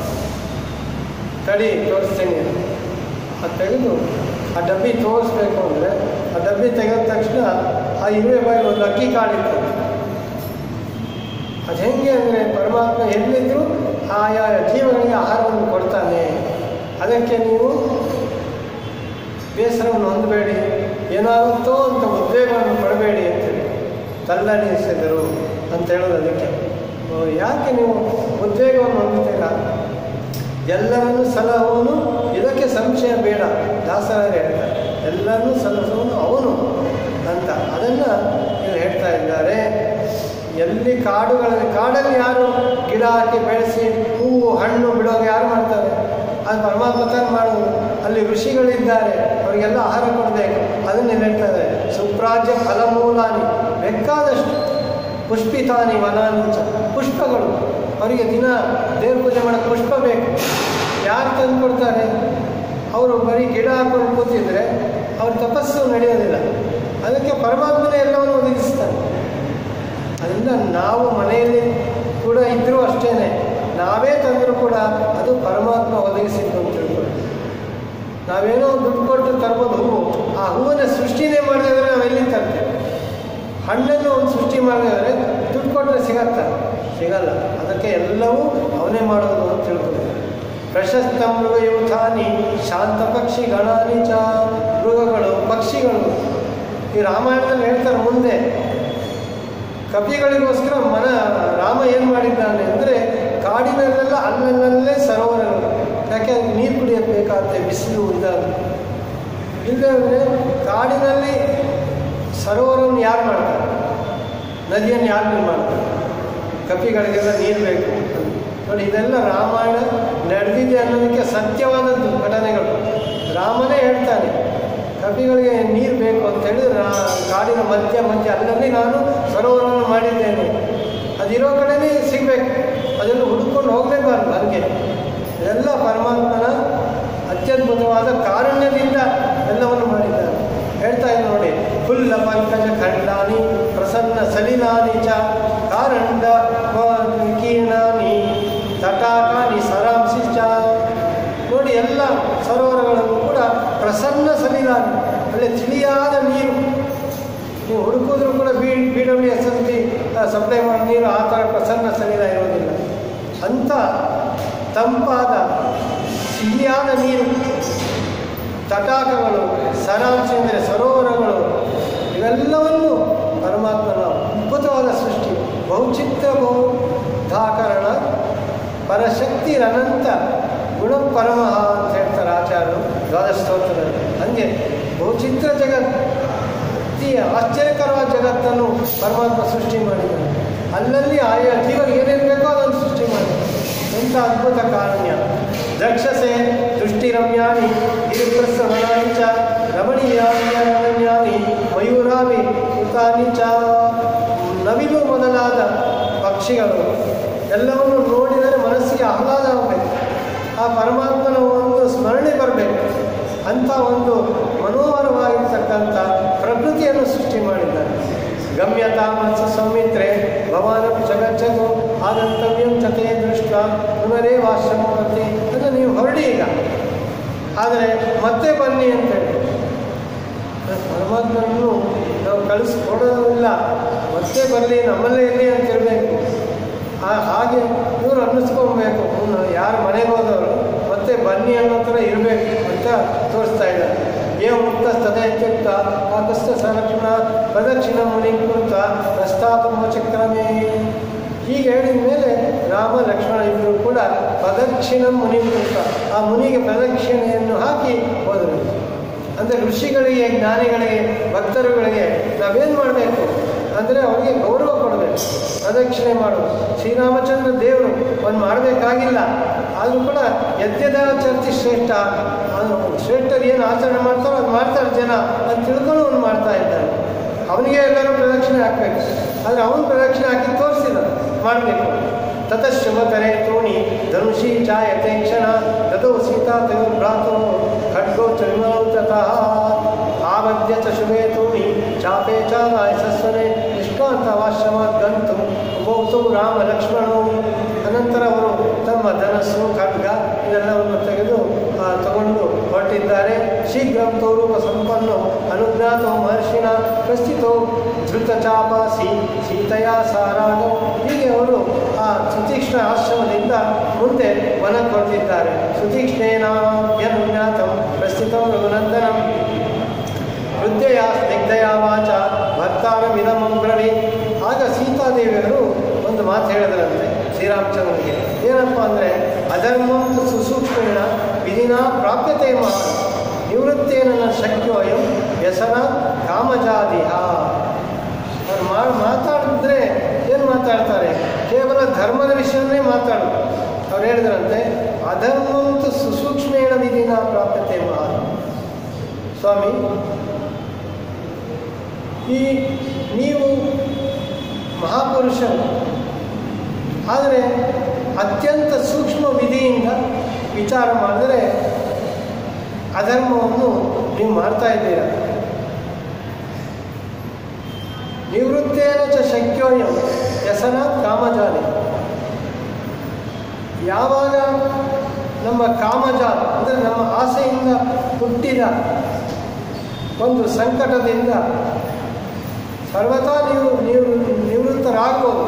S1: ತಡಿ ತೋರಿಸ್ತೀನಿ ಅದು ತೆಗೆದು ಆ ಡಬ್ಬಿ ತೋರಿಸ್ಬೇಕು ಅಂದರೆ ಆ ಡಬ್ಬಿ ತೆಗೆದ ತಕ್ಷಣ ಆ ಇರುವೆ ಬಾಯಿ ಒಂದು ಅಕ್ಕಿ ಕಾಳಿತ್ತು ಅದು ಹೆಂಗೆ ಅಂದರೆ ಪರಮಾತ್ಮ ಎಲ್ಲಿದ್ದರೂ ಆಯಾ ಜೀವಗಳಿಗೆ ಆಹಾರವನ್ನು ಕೊಡ್ತಾನೆ ಅದಕ್ಕೆ ನೀವು ಬೇಸರವನ್ನು ಹೊಂದಬೇಡಿ ಏನಾಗುತ್ತೋ ಅಂತ ಉದ್ವೇಗವನ್ನು ಪಡಬೇಡಿ ಅಂತೇಳಿ ತಲ್ಲಣಿಸಿದರು ಅಂತ ಹೇಳೋದು ಅದಕ್ಕೆ ಓ, ಯಾಕೆ ನೀವು ಉದ್ವೇಗವನ್ನು ಹೊಂದುತ್ತೀರಾ ಎಲ್ಲರನ್ನೂ ಸಲಹುವನು ಇದಕ್ಕೆ ಸಂಶಯ ಬೇಡ ದಾಸರಾಯರು ಹೇಳ್ತಾರೆ ಎಲ್ಲರನ್ನೂ ಸಲಹುವನು ಅವನು ಅಂತ ಅದನ್ನು ಇಲ್ಲಿ ಹೇಳ್ತಾ ಇದ್ದಾರೆ ಎಲ್ಲಿ ಕಾಡುಗಳಲ್ಲಿ ಕಾಡಲ್ಲಿ ಯಾರು ಗಿಡ ಹಾಕಿ ಬೆಳೆಸಿ ಹೂವು ಹಣ್ಣು ಬಿಡೋದು ಯಾರು ಮಾಡ್ತಾರೆ ಅದು ಪರಮಾತ್ಮ ತಾನು ಮಾಡೋದು ಅಲ್ಲಿ ಋಷಿಗಳಿದ್ದಾರೆ ಅವರಿಗೆಲ್ಲ ಆಹಾರ ಕೊಡಬೇಕು ಅದನ್ನೇ ಹೇಳ್ತಾ ಇದ್ದಾರೆ ಸುಪ್ರಾಜ್ಯ ಫಲಮೂಲಾನಿ ಬೇಕಾದಷ್ಟು ಪುಷ್ಪಿತಾನಿ ವನಾನಿ ಚ ಪುಷ್ಪಗಳು ಅವರಿಗೆ ದಿನ ದೇವ್ರ ಪೂಜೆ ಮಾಡೋಕ್ಕೆ ಪುಷ್ಪ ಬೇಕು ಯಾರು ತಂದು ಕೊಡ್ತಾರೆ ಅವರು ಬರೀ ಗಿಡ ಹಾಕೊಂಡು ಕೂತಿದ್ರೆ ಅವ್ರ ತಪಸ್ಸು ನಡೆಯೋದಿಲ್ಲ ಅದಕ್ಕೆ ಪರಮಾತ್ಮನೇ ಎಲ್ಲವನ್ನು ಒದಗಿಸ್ತಾನೆ ಅದರಿಂದ ನಾವು ಮನೆಯಲ್ಲಿ ಕೂಡ ಇದ್ದರೂ ಅಷ್ಟೇ ನಾವೇ ತಂದರೂ ಕೂಡ ಅದು ಪರಮಾತ್ಮ ಒದಗಿಸಿದ್ದು ಅಂತ ತಿಳ್ಕೊಳ್ಳಿ ನಾವೇನೋ ದುಡ್ಡು ಕೊಟ್ಟು ತರ್ಬೋದು ಹೂವು ಆ ಹೂವನ್ನ ಸೃಷ್ಟಿನೇ ಮಾಡಿದ್ರೆ ನಾವು ಎಲ್ಲಿ ತರ್ತೇವೆ ಹಣ್ಣನ್ನು ಒಂದು ಸೃಷ್ಟಿ ಮಾಡಿದ್ರೆ ದುಡ್ಡು ಕೊಟ್ಟರೆ ಸಿಗತ್ತ ಸಿಗಲ್ಲ ಅದಕ್ಕೆ ಎಲ್ಲವೂ ಅವನೇ ಮಾಡೋದು ಅಂತ ತಿಳ್ಕೊಳ್ಳಿ ಪ್ರಶಸ್ತ ಮೃಗಯೂಥಾನಿ ಶಾಂತ ಪಕ್ಷಿ ಗಣಾನಿ ಚ ಮೃಗಗಳು ಪಕ್ಷಿಗಳು ಈ ರಾಮಾಯಣದಲ್ಲಿ ಹೇಳ್ತಾರೆ ಮುಂದೆ ಕಪಿಗಳಿಗೋಸ್ಕರ ಮನ ರಾಮ ಏನು ಮಾಡಿದ್ದಾನೆ ಅಂದರೆ ಕಾಡಿನಲ್ಲೆಲ್ಲ ಅಲ್ಲಲ್ಲೇ ಸರೋವರಗಳು ಯಾಕೆ ಅದಕ್ಕೆ ನೀರು ಕುಡಿಯೋದು ಬೇಕಾಗುತ್ತೆ ಬಿಸಿಲು ಇದಾಗ ಇಲ್ಲದೆ ಅಂದರೆ ಕಾಡಿನಲ್ಲಿ ಸರೋವರವನ್ನು ಯಾರು ಮಾಡ್ತಾರೆ ನದಿಯನ್ನು ಯಾರು ನಿರ್ಮಾಣ ಕಪಿಗಳಿಗೆಲ್ಲ ನೀರು ಬೇಕು ಅಂತ. ನೋಡಿ ಇದೆಲ್ಲ ರಾಮಾಯಣ ನಡೆದಿದೆ ಅನ್ನೋದಕ್ಕೆ ಸತ್ಯವಾದದ್ದು ಘಟನೆಗಳು ರಾಮನೇ ಹೇಳ್ತಾನೆ ಕಪಿಗಳಿಗೆ ನೀರು ಬೇಕು ಅಂತೇಳಿ ರಾ ಕಾಡಿನ ಮಧ್ಯ ಮಧ್ಯ ಅಲ್ಲಲ್ಲಿ ನಾನು ಸರೋವರವನ್ನು ಮಾಡಿದ್ದೇನೆ ಅದಿರೋ ಕಡೆನೇ ಸಿಗಬೇಕು ಅದನ್ನು ಹುಡುಕೊಂಡು ಹೋಗಲೇಬಾರ್ದು ನನಗೆ ಇದೆಲ್ಲ ಪರಮಾತ್ಮನ ಅತ್ಯದ್ಭುತವಾದ ಕಾರುಣ್ಯದಿಂದ ಎಲ್ಲವನ್ನು ಮಾಡಿದ್ದಾನೆ ಹೇಳ್ತಾ ಇದ್ದ ನೋಡಿ ಫುಲ್ಲ ಪಂಕಜ ಖಂಡಾನಿ ಪ್ರಸನ್ನ ಸಲಿಲಾನಿ ಚ ಕಾರಂಡ ಕೀರ್ಣಾನಿ ತಟಾಕಾನಿ ಸರಾಂಸಿ ಚ ನೋಡಿ ಎಲ್ಲ ಸರೋವರಗಳನ್ನು ಕೂಡ ಪ್ರಸನ್ನ ಸಲಿಲಾನಿ ಒಳ್ಳೆ ತಿಳಿಯಾದ ನೀರು ನೀವು ಹುಡುಕಿದ್ರು ಕೂಡ B B W S S B supply ಮಾಡೋ ನೀರು ಆ ಥರ ಪ್ರಸನ್ನ ಸನ್ನಿಧ ಇರೋದಿಲ್ಲ ಅಂಥ ತಂಪಾದ ಸಿಹಿಯಾದ ನೀರು ತಟಾಕಗಳು ಸರಾಂಶಿ ಅಂದರೆ ಸರೋವರಗಳು ಇವೆಲ್ಲವನ್ನು ಪರಮಾತ್ಮನ ಅದ್ಭುತವಾದ ಸೃಷ್ಟಿ ಬಹುಚಿತ್ರ ಬಹುಧಾಕರಣ ಪರಶಕ್ತಿರನಂತ ಗುಣ ಪರಮಃ ಅಂತ ಹೇಳ್ತಾರೆ ಆಚಾರ್ಯರು ದ್ವಾದಶ ಸ್ತೋತ್ರದಲ್ಲಿ ಹಂಗೆ ಬಹುಚಿತ್ರ ಜಗತ್ ಅತಿ ಆಶ್ಚರ್ಯಕರವಾದ ಜಗತ್ತನ್ನು ಪರಮಾತ್ಮ ಸೃಷ್ಟಿ ಮಾಡಿದ್ದಾನೆ ಅಲ್ಲಲ್ಲಿ ಆಯಾ ಜೀವ ಏನೇನು ಬೇಕೋ ಅದನ್ನು ಸೃಷ್ಟಿ ಮಾಡಿದ್ದಾನೆ ಎಂಥ ಅದ್ಭುತ ಕಾರುಣ್ಯ ದಕ್ಷಸೆ ದೃಷ್ಟಿರಮ್ಯಾನಿ ಗಿರಿಪ್ರಸ್ಥವನಾನಿ ಚ ರಮಣೀಯಾನಿ ಮಯೂರಾವಿ ಕೃತಾನಿ ಚ ನವಿಲು ಮೊದಲಾದ ಪಕ್ಷಿಗಳು ಎಲ್ಲವನ್ನು ನೋಡಿದರೆ ಮನಸ್ಸಿಗೆ ಆಹ್ಲಾದ ಆಗಬೇಕು ಆ ಪರಮಾತ್ಮನ ಒಂದು ಸ್ಮರಣೆ ಬರಬೇಕು ಅಂಥ ಒಂದು ಮನೋಹರವಾಗಿರ್ತಕ್ಕಂಥ ಪ್ರಕೃತಿಯನ್ನು ಸೃಷ್ಟಿ ಮಾಡಿದ್ದಾನೆ ಗಮ್ಯತಾ ಮತ್ಸ ಸೌಮಿತ್ರೆ ಭವಾನ ಜಗಜ್ಜಗೋ ಆಗಂತವ್ಯಂ ತತೆ ದೃಷ್ಟ ಪುನರೇ ವಾಶ್ರಮವತಿ ಅದು ನೀವು ಹೊರಡಿ ಈಗ ಆದರೆ ಮತ್ತೆ ಬನ್ನಿ ಅಂತ ಹೇಳಿ ಪರಮಾತ್ಮನನ್ನು ನಾವು ಕಳಿಸ್ಕೊಡೋದಿಲ್ಲ ಮತ್ತೆ ಬರಲಿ ನಮ್ಮಲ್ಲೇ ಇರಲಿ ಅಂತ ಇರಬೇಕು ಹಾಗೆ ಇವರು ಅನ್ನಿಸ್ಕೊಬೇಕು ಯಾರು ಮನೆಗೆ ಹೋದವರು ಮತ್ತೆ ಬನ್ನಿ ಅನ್ನೋ ಥರ ಇರಬೇಕು ಅಂತ ತೋರಿಸ್ತಾ ಇದ್ದಾರೆ ಏ ಮುಕ್ತ ತದೆತ್ಯುಕ್ತ ಆಕಸ್ತ ಸಂರಕ್ಷಣ ಪ್ರದಕ್ಷಿಣ ಮುನಿ ಕುರಿತ ಪ್ರಸ್ತಾಪ ಚಕ್ರಮೇ ಹೀಗೆ ಹೇಳಿದ ಮೇಲೆ ರಾಮ ಲಕ್ಷ್ಮಣ ಇಬ್ಬರು ಕೂಡ ಪ್ರದಕ್ಷಿಣ ಮುನಿ ಕುರಿತ ಆ ಮುನಿಗೆ ಪ್ರದಕ್ಷಿಣೆಯನ್ನು ಹಾಕಿ ಹೋದರು ಅಂದರೆ ಋಷಿಗಳಿಗೆ ಜ್ಞಾನಿಗಳಿಗೆ ಭಕ್ತರುಗಳಿಗೆ ನಾವೇನು ಮಾಡಬೇಕು ಅಂದರೆ ಅವರಿಗೆ ಗೌರವ ಕೊಡಬೇಕು ಪ್ರದಕ್ಷಿಣೆ ಮಾಡೋದು ಶ್ರೀರಾಮಚಂದ್ರ ದೇವರು ಒಂದು ಮಾಡಬೇಕಾಗಿಲ್ಲ ಆದರೂ ಕೂಡ ಯದ್ಯದ ಚರ್ಚಿ ಶ್ರೇಷ್ಠ ಅದು ಶ್ರೇಷ್ಠರು ಏನು ಆಚರಣೆ ಮಾಡ್ತಾರೋ ಅದು ಮಾಡ್ತಾರೆ ಜನ ಅದು ತಿಳ್ಕೊಂಡು ಅವನು ಮಾಡ್ತಾ ಇದ್ದಾನೆ ಅವನಿಗೆ ಎಲ್ಲರೂ ಪ್ರದಕ್ಷಿಣೆ ಹಾಕಬೇಕು ಆದರೆ ಅವನು ಪ್ರದಕ್ಷಿಣೆ ಹಾಕಿ ತೋರಿಸಿದ ಮಾಡಬೇಕು ತತಃಶುಭಕರೆ ತೋಣಿ ಧನುಷಿ ಚಾಯತೆ ಕ್ಷಣ ತದೋ ಸೀತಾ ತಯೋ ಭ್ರಾತೋ ಖಡ್ಗೋ ಚ ವಿಮಲೌ ತತಃ ಆವದ್ಯ ಚ ಶುಭೆ ತೋಣಿ ಚಾಪೆ ಚಾಲಾಯ ಸಸ್ವನೆ ನಿಷ್ಕಾಂತವಾಶ್ರಮಾತ್ ಗಂತು ಉಪೌತೌ ರಾಮ ಲಕ್ಷ್ಮಣೋ ಅನಂತರ ಅವರು ತಮ್ಮ ಧನಸ್ಸು ಖಡ್ಗ ಇದೆಲ್ಲವನ್ನು ತೆಗೆದು ಆ, ತಗೊಂಡು ಹೊರಟಿದ್ದಾರೆ ಶೀಘ್ರ ತೋರುವ ಸಂಪನ್ನು ಅನುಜ್ಞಾತೋ ಮಹರ್ಷಿನ ಪ್ರಸ್ಥಿತೋ ಧೃತ ಚಾಪಾಸಿ ಸೀತೆಯ ಸಾರಾಗೋ ಹೀಗೆ ಅವರು ಆ ಸುತೀಕ್ಷ್ಣ ಆಶ್ರಮದಿಂದ ಮುಂದೆ ವನಕ್ಕೆ ಹೊರಟಿದ್ದಾರೆ ಸುತೀಕ್ಷ್ಣೇನಾಭ್ಯನುಜ್ಞಾತಂ ಪ್ರಸ್ಥಿತಂ ರಘುನಂದನಂ ಹೃದಯ ಸ್ನಿಗ್ಧಯ ವಾಚ ಭಕ್ತಾರಮಿದಮಬ್ರವಿ ಆಗ ಸೀತಾದೇವಿಯರು ಒಂದು ಮಾತು ಹೇಳಿದ್ರಂತೆ ಶ್ರೀರಾಮಚಂದ್ರನಿಗೆ ಏನಪ್ಪ ಅಂದರೆ ಅಧರ್ಮಂ ಸುಸೂಕ್ಷ್ಮೇಣ ವಿಧಿನ ಪ್ರಾಪ್ಯತೆ ಮಹಾನ್ ನಿವೃತ್ತೇನ ಶಕ್ಯೋಯಂ ವ್ಯಸನ ಕಾಮಜಾದಿಹ ಅವ್ರು ಮಾ ಮಾತಾಡಿದ್ರೆ ಏನು ಮಾತಾಡ್ತಾರೆ ಕೇವಲ ಧರ್ಮದ ವಿಷಯವನ್ನೇ ಮಾತಾಡೋದು ಅವ್ರು ಹೇಳಿದ್ರಂತೆ ಅಧರ್ಮಂತು ಸುಸೂಕ್ಷ್ಮೇಣ ವಿಧಿನ ಪ್ರಾಪ್ಯತೆ ಮಹಾನ್ ಸ್ವಾಮಿ ಈ ನೀವು ಮಹಾಪುರುಷರು ಆದರೆ ಅತ್ಯಂತ ಸೂಕ್ಷ್ಮ ವಿಧಿಯಿಂದ ವಿಚಾರ ಮಾಡಿದರೆ ಅಧರ್ಮವನ್ನು ನೀವು ಮಾಡ್ತಾ ಇದ್ದೀರ ನಿವೃತ್ತೇನ ಚ ಶಕ್ಯೋಯಂ ವ್ಯಸನ ಕಾಮಜಾಲಿ ಯಾವಾಗ ನಮ್ಮ ಕಾಮಜಾಲ ಅಂದರೆ ನಮ್ಮ ಆಸೆಯಿಂದ ಹುಟ್ಟಿದ ಒಂದು ಸಂಕಟದಿಂದ ಸರ್ವತಾ ನೀವು ನೀವು ನಿವೃತ್ತರಾಗ್ಬೋದು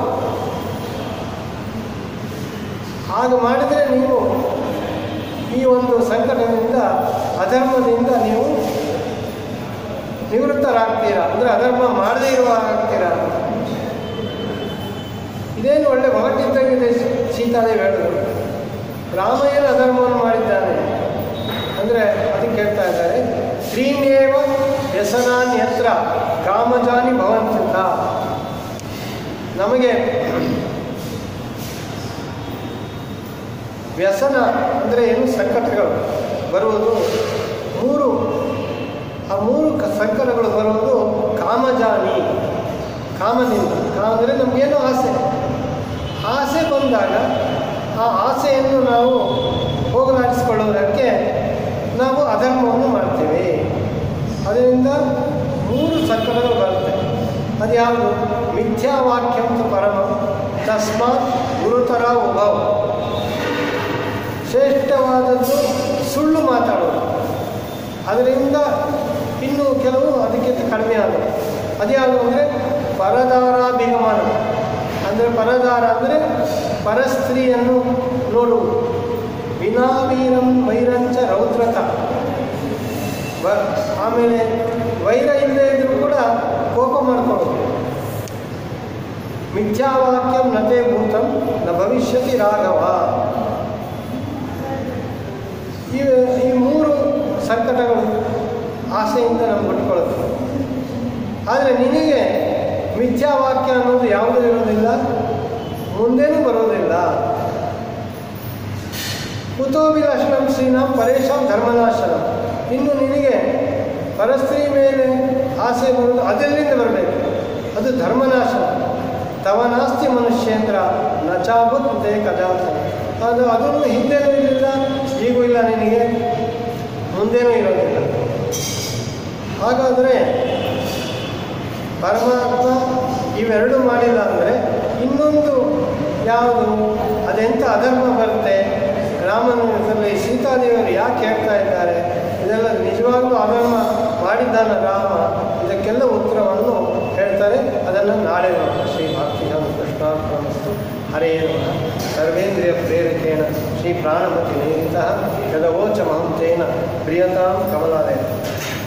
S1: ಹಾಗೆ ಮಾಡಿದರೆ ನೀವು ಈ ಒಂದು ಸಂಕಟದಿಂದ ಅಧರ್ಮದಿಂದ ನೀವು ನಿವೃತ್ತರಾಗ್ತೀರಾ ಅಂದರೆ ಅಧರ್ಮ ಮಾಡದೇ ಇರುವ ಆಗ್ತೀರಾ ಇದೇನು ಒಳ್ಳೆ ಹೊರಟಿದ್ದಂಗಿದೆ ಸೀತಾದೇವಿ ಹೇಳಿದ್ರು ರಾಮಯ್ಯನ ಅಧರ್ಮವನ್ನು ಮಾಡಿದ್ದಾನೆ ಅಂದರೆ ಅದಕ್ಕೆ ಹೇಳ್ತಾ ಇದ್ದಾರೆ ತ್ರೀನೇವ ವ್ಯಸನಾನ್ಯತ್ರ ಕಾಮಜಾನಿ ಭವಂತ ನಮಗೆ ವ್ಯಸನ ಅಂದರೆ ಏನು ಸಂಕಟಗಳು ಬರುವುದು ಮೂರು ಆ ಮೂರು ಕ ಸಂಕಟಗಳು ಬರುವುದು ಕಾಮಜಾನಿ ಕಾಮದಿಂದ ಕಾ ಅಂದರೆ ನಮಗೇನು ಆಸೆ ಆಸೆ ಬಂದಾಗ ಆ ಆಸೆಯನ್ನು ನಾವು ಹೋಗಲಾಡಿಸಿಕೊಳ್ಳುವುದಕ್ಕೆ ನಾವು ಅಧರ್ಮವನ್ನು ಮಾಡ್ತೇವೆ ಅದರಿಂದ ಮೂರು ಸಂಕಟಗಳು ಬರುತ್ತೆ ಅದು ಯಾವುದು ಮಿಥ್ಯಾವಾಕ್ಯಂತ ಪರಮ ತಸ್ಮಾತ್ ಗುರುತರ ಉಭವ ಶ್ರೇಷ್ಠವಾದದ್ದು ಸುಳ್ಳು ಮಾತಾಡೋದು ಅದರಿಂದ ಇನ್ನು ಕೆಲವು ಅದಕ್ಕಿಂತ ಕಡಿಮೆ ಆಗುತ್ತೆ ಅದ್ಯಾವುದು ಅಂದರೆ ಪರದಾರಾಭಿಗಮನ ಅಂದರೆ ಪರದಾರ ಅಂದರೆ ಪರಸ್ತ್ರೀಯನ್ನು ನೋಡುವುದು ವಿನಾವೀರಂ ವೈರಂಚ ರೌದ್ರತ ವ ಆಮೇಲೆ ವೈರ ಇಲ್ಲದೆ ಇದ್ರೂ ಕೂಡ ಕೋಪ ಮಾಡ್ಕೊಳ್ಳೋದು ಮಿಥ್ಯಾವಾಕ್ಯಂ ನತೆ ಭೂತಂ ನ ಭವಿಷ್ಯತಿ ರಾಘವ ಈ ಈ ಮೂರು ಸಂಕಟಗಳು ಆಸೆಯಿಂದ ನಮ್ಗೆ ಬಿಟ್ಕೊಳ್ಳುತ್ತೆ ಆದರೆ ನಿನಗೆ ಮಿಥ್ಯಾವಾಕ್ಯ ಅನ್ನೋದು ಯಾವುದೂ ಇರೋದಿಲ್ಲ ಮುಂದೇನೂ ಬರೋದಿಲ್ಲ ಕುತೋಬಿ ಲಕ್ಷಣಂ ಶ್ರೀನಾಂ ಪರೇಶಾಂ ಧರ್ಮನಾಶನ ಇನ್ನು ನಿನಗೆ ಪರಸ್ತ್ರೀ ಮೇಲೆ ಆಸೆ ಬರೋದು ಅದೆಲ್ಲಿಂದ ಬರಬೇಕು ಅದು ಧರ್ಮನಾಶನ ತವ ನಾಸ್ತಿ ಮನುಷ್ಯೇಂದ್ರ ನಚಾಬುತ್ ತೇ ಕಜಾತ ಅದು ಅದನ್ನು ಹಿಂದೆನೂ ಇರಲಿಲ್ಲ ಈಗೂ ಇಲ್ಲ ನಿನಗೆ ಮುಂದೇನೂ ಇರೋದಿಲ್ಲ ಹಾಗಾದರೆ ಪರಮಾತ್ಮ ಇವೆರಡು ಮಾಡಿಲ್ಲ ಅಂದರೆ ಇನ್ನೊಂದು ಯಾವುದು ಅದೆಂಥ ಅಧರ್ಮ ಬರುತ್ತೆ ರಾಮನ ಹೆಸರಲ್ಲಿ ಸೀತಾದೇವಿಯವರು ಯಾಕೆ ಹೇಳ್ತಾ ಇದ್ದಾರೆ ಇದೆಲ್ಲ ನಿಜವಾಗ್ಲೂ ಅಧರ್ಮ ಮಾಡಿದ್ದಾನ ರಾಮ ಇದಕ್ಕೆಲ್ಲ ಉತ್ತರವನ್ನು ಹೇಳ್ತಾರೆ ಅದನ್ನು ನಾಳೆ ನೋಡೋಣ ಶ್ರೀ ಭಾರತೀಯ ಕೃಷ್ಣಾರ್ಪಣಮಸ್ತು ಹರೇ ನಮಃ ಸರ್ವೇಂದ್ರಿಯ ಪ್ರೇರಕೇಣ ಶ್ರೀ ಪ್ರಾಣಮತಿ ನೇರಿತ ಯದವೋಚ ಮಹಂತೇನ ಪ್ರಿಯತಾಂ ಕಮಲಾಲಯ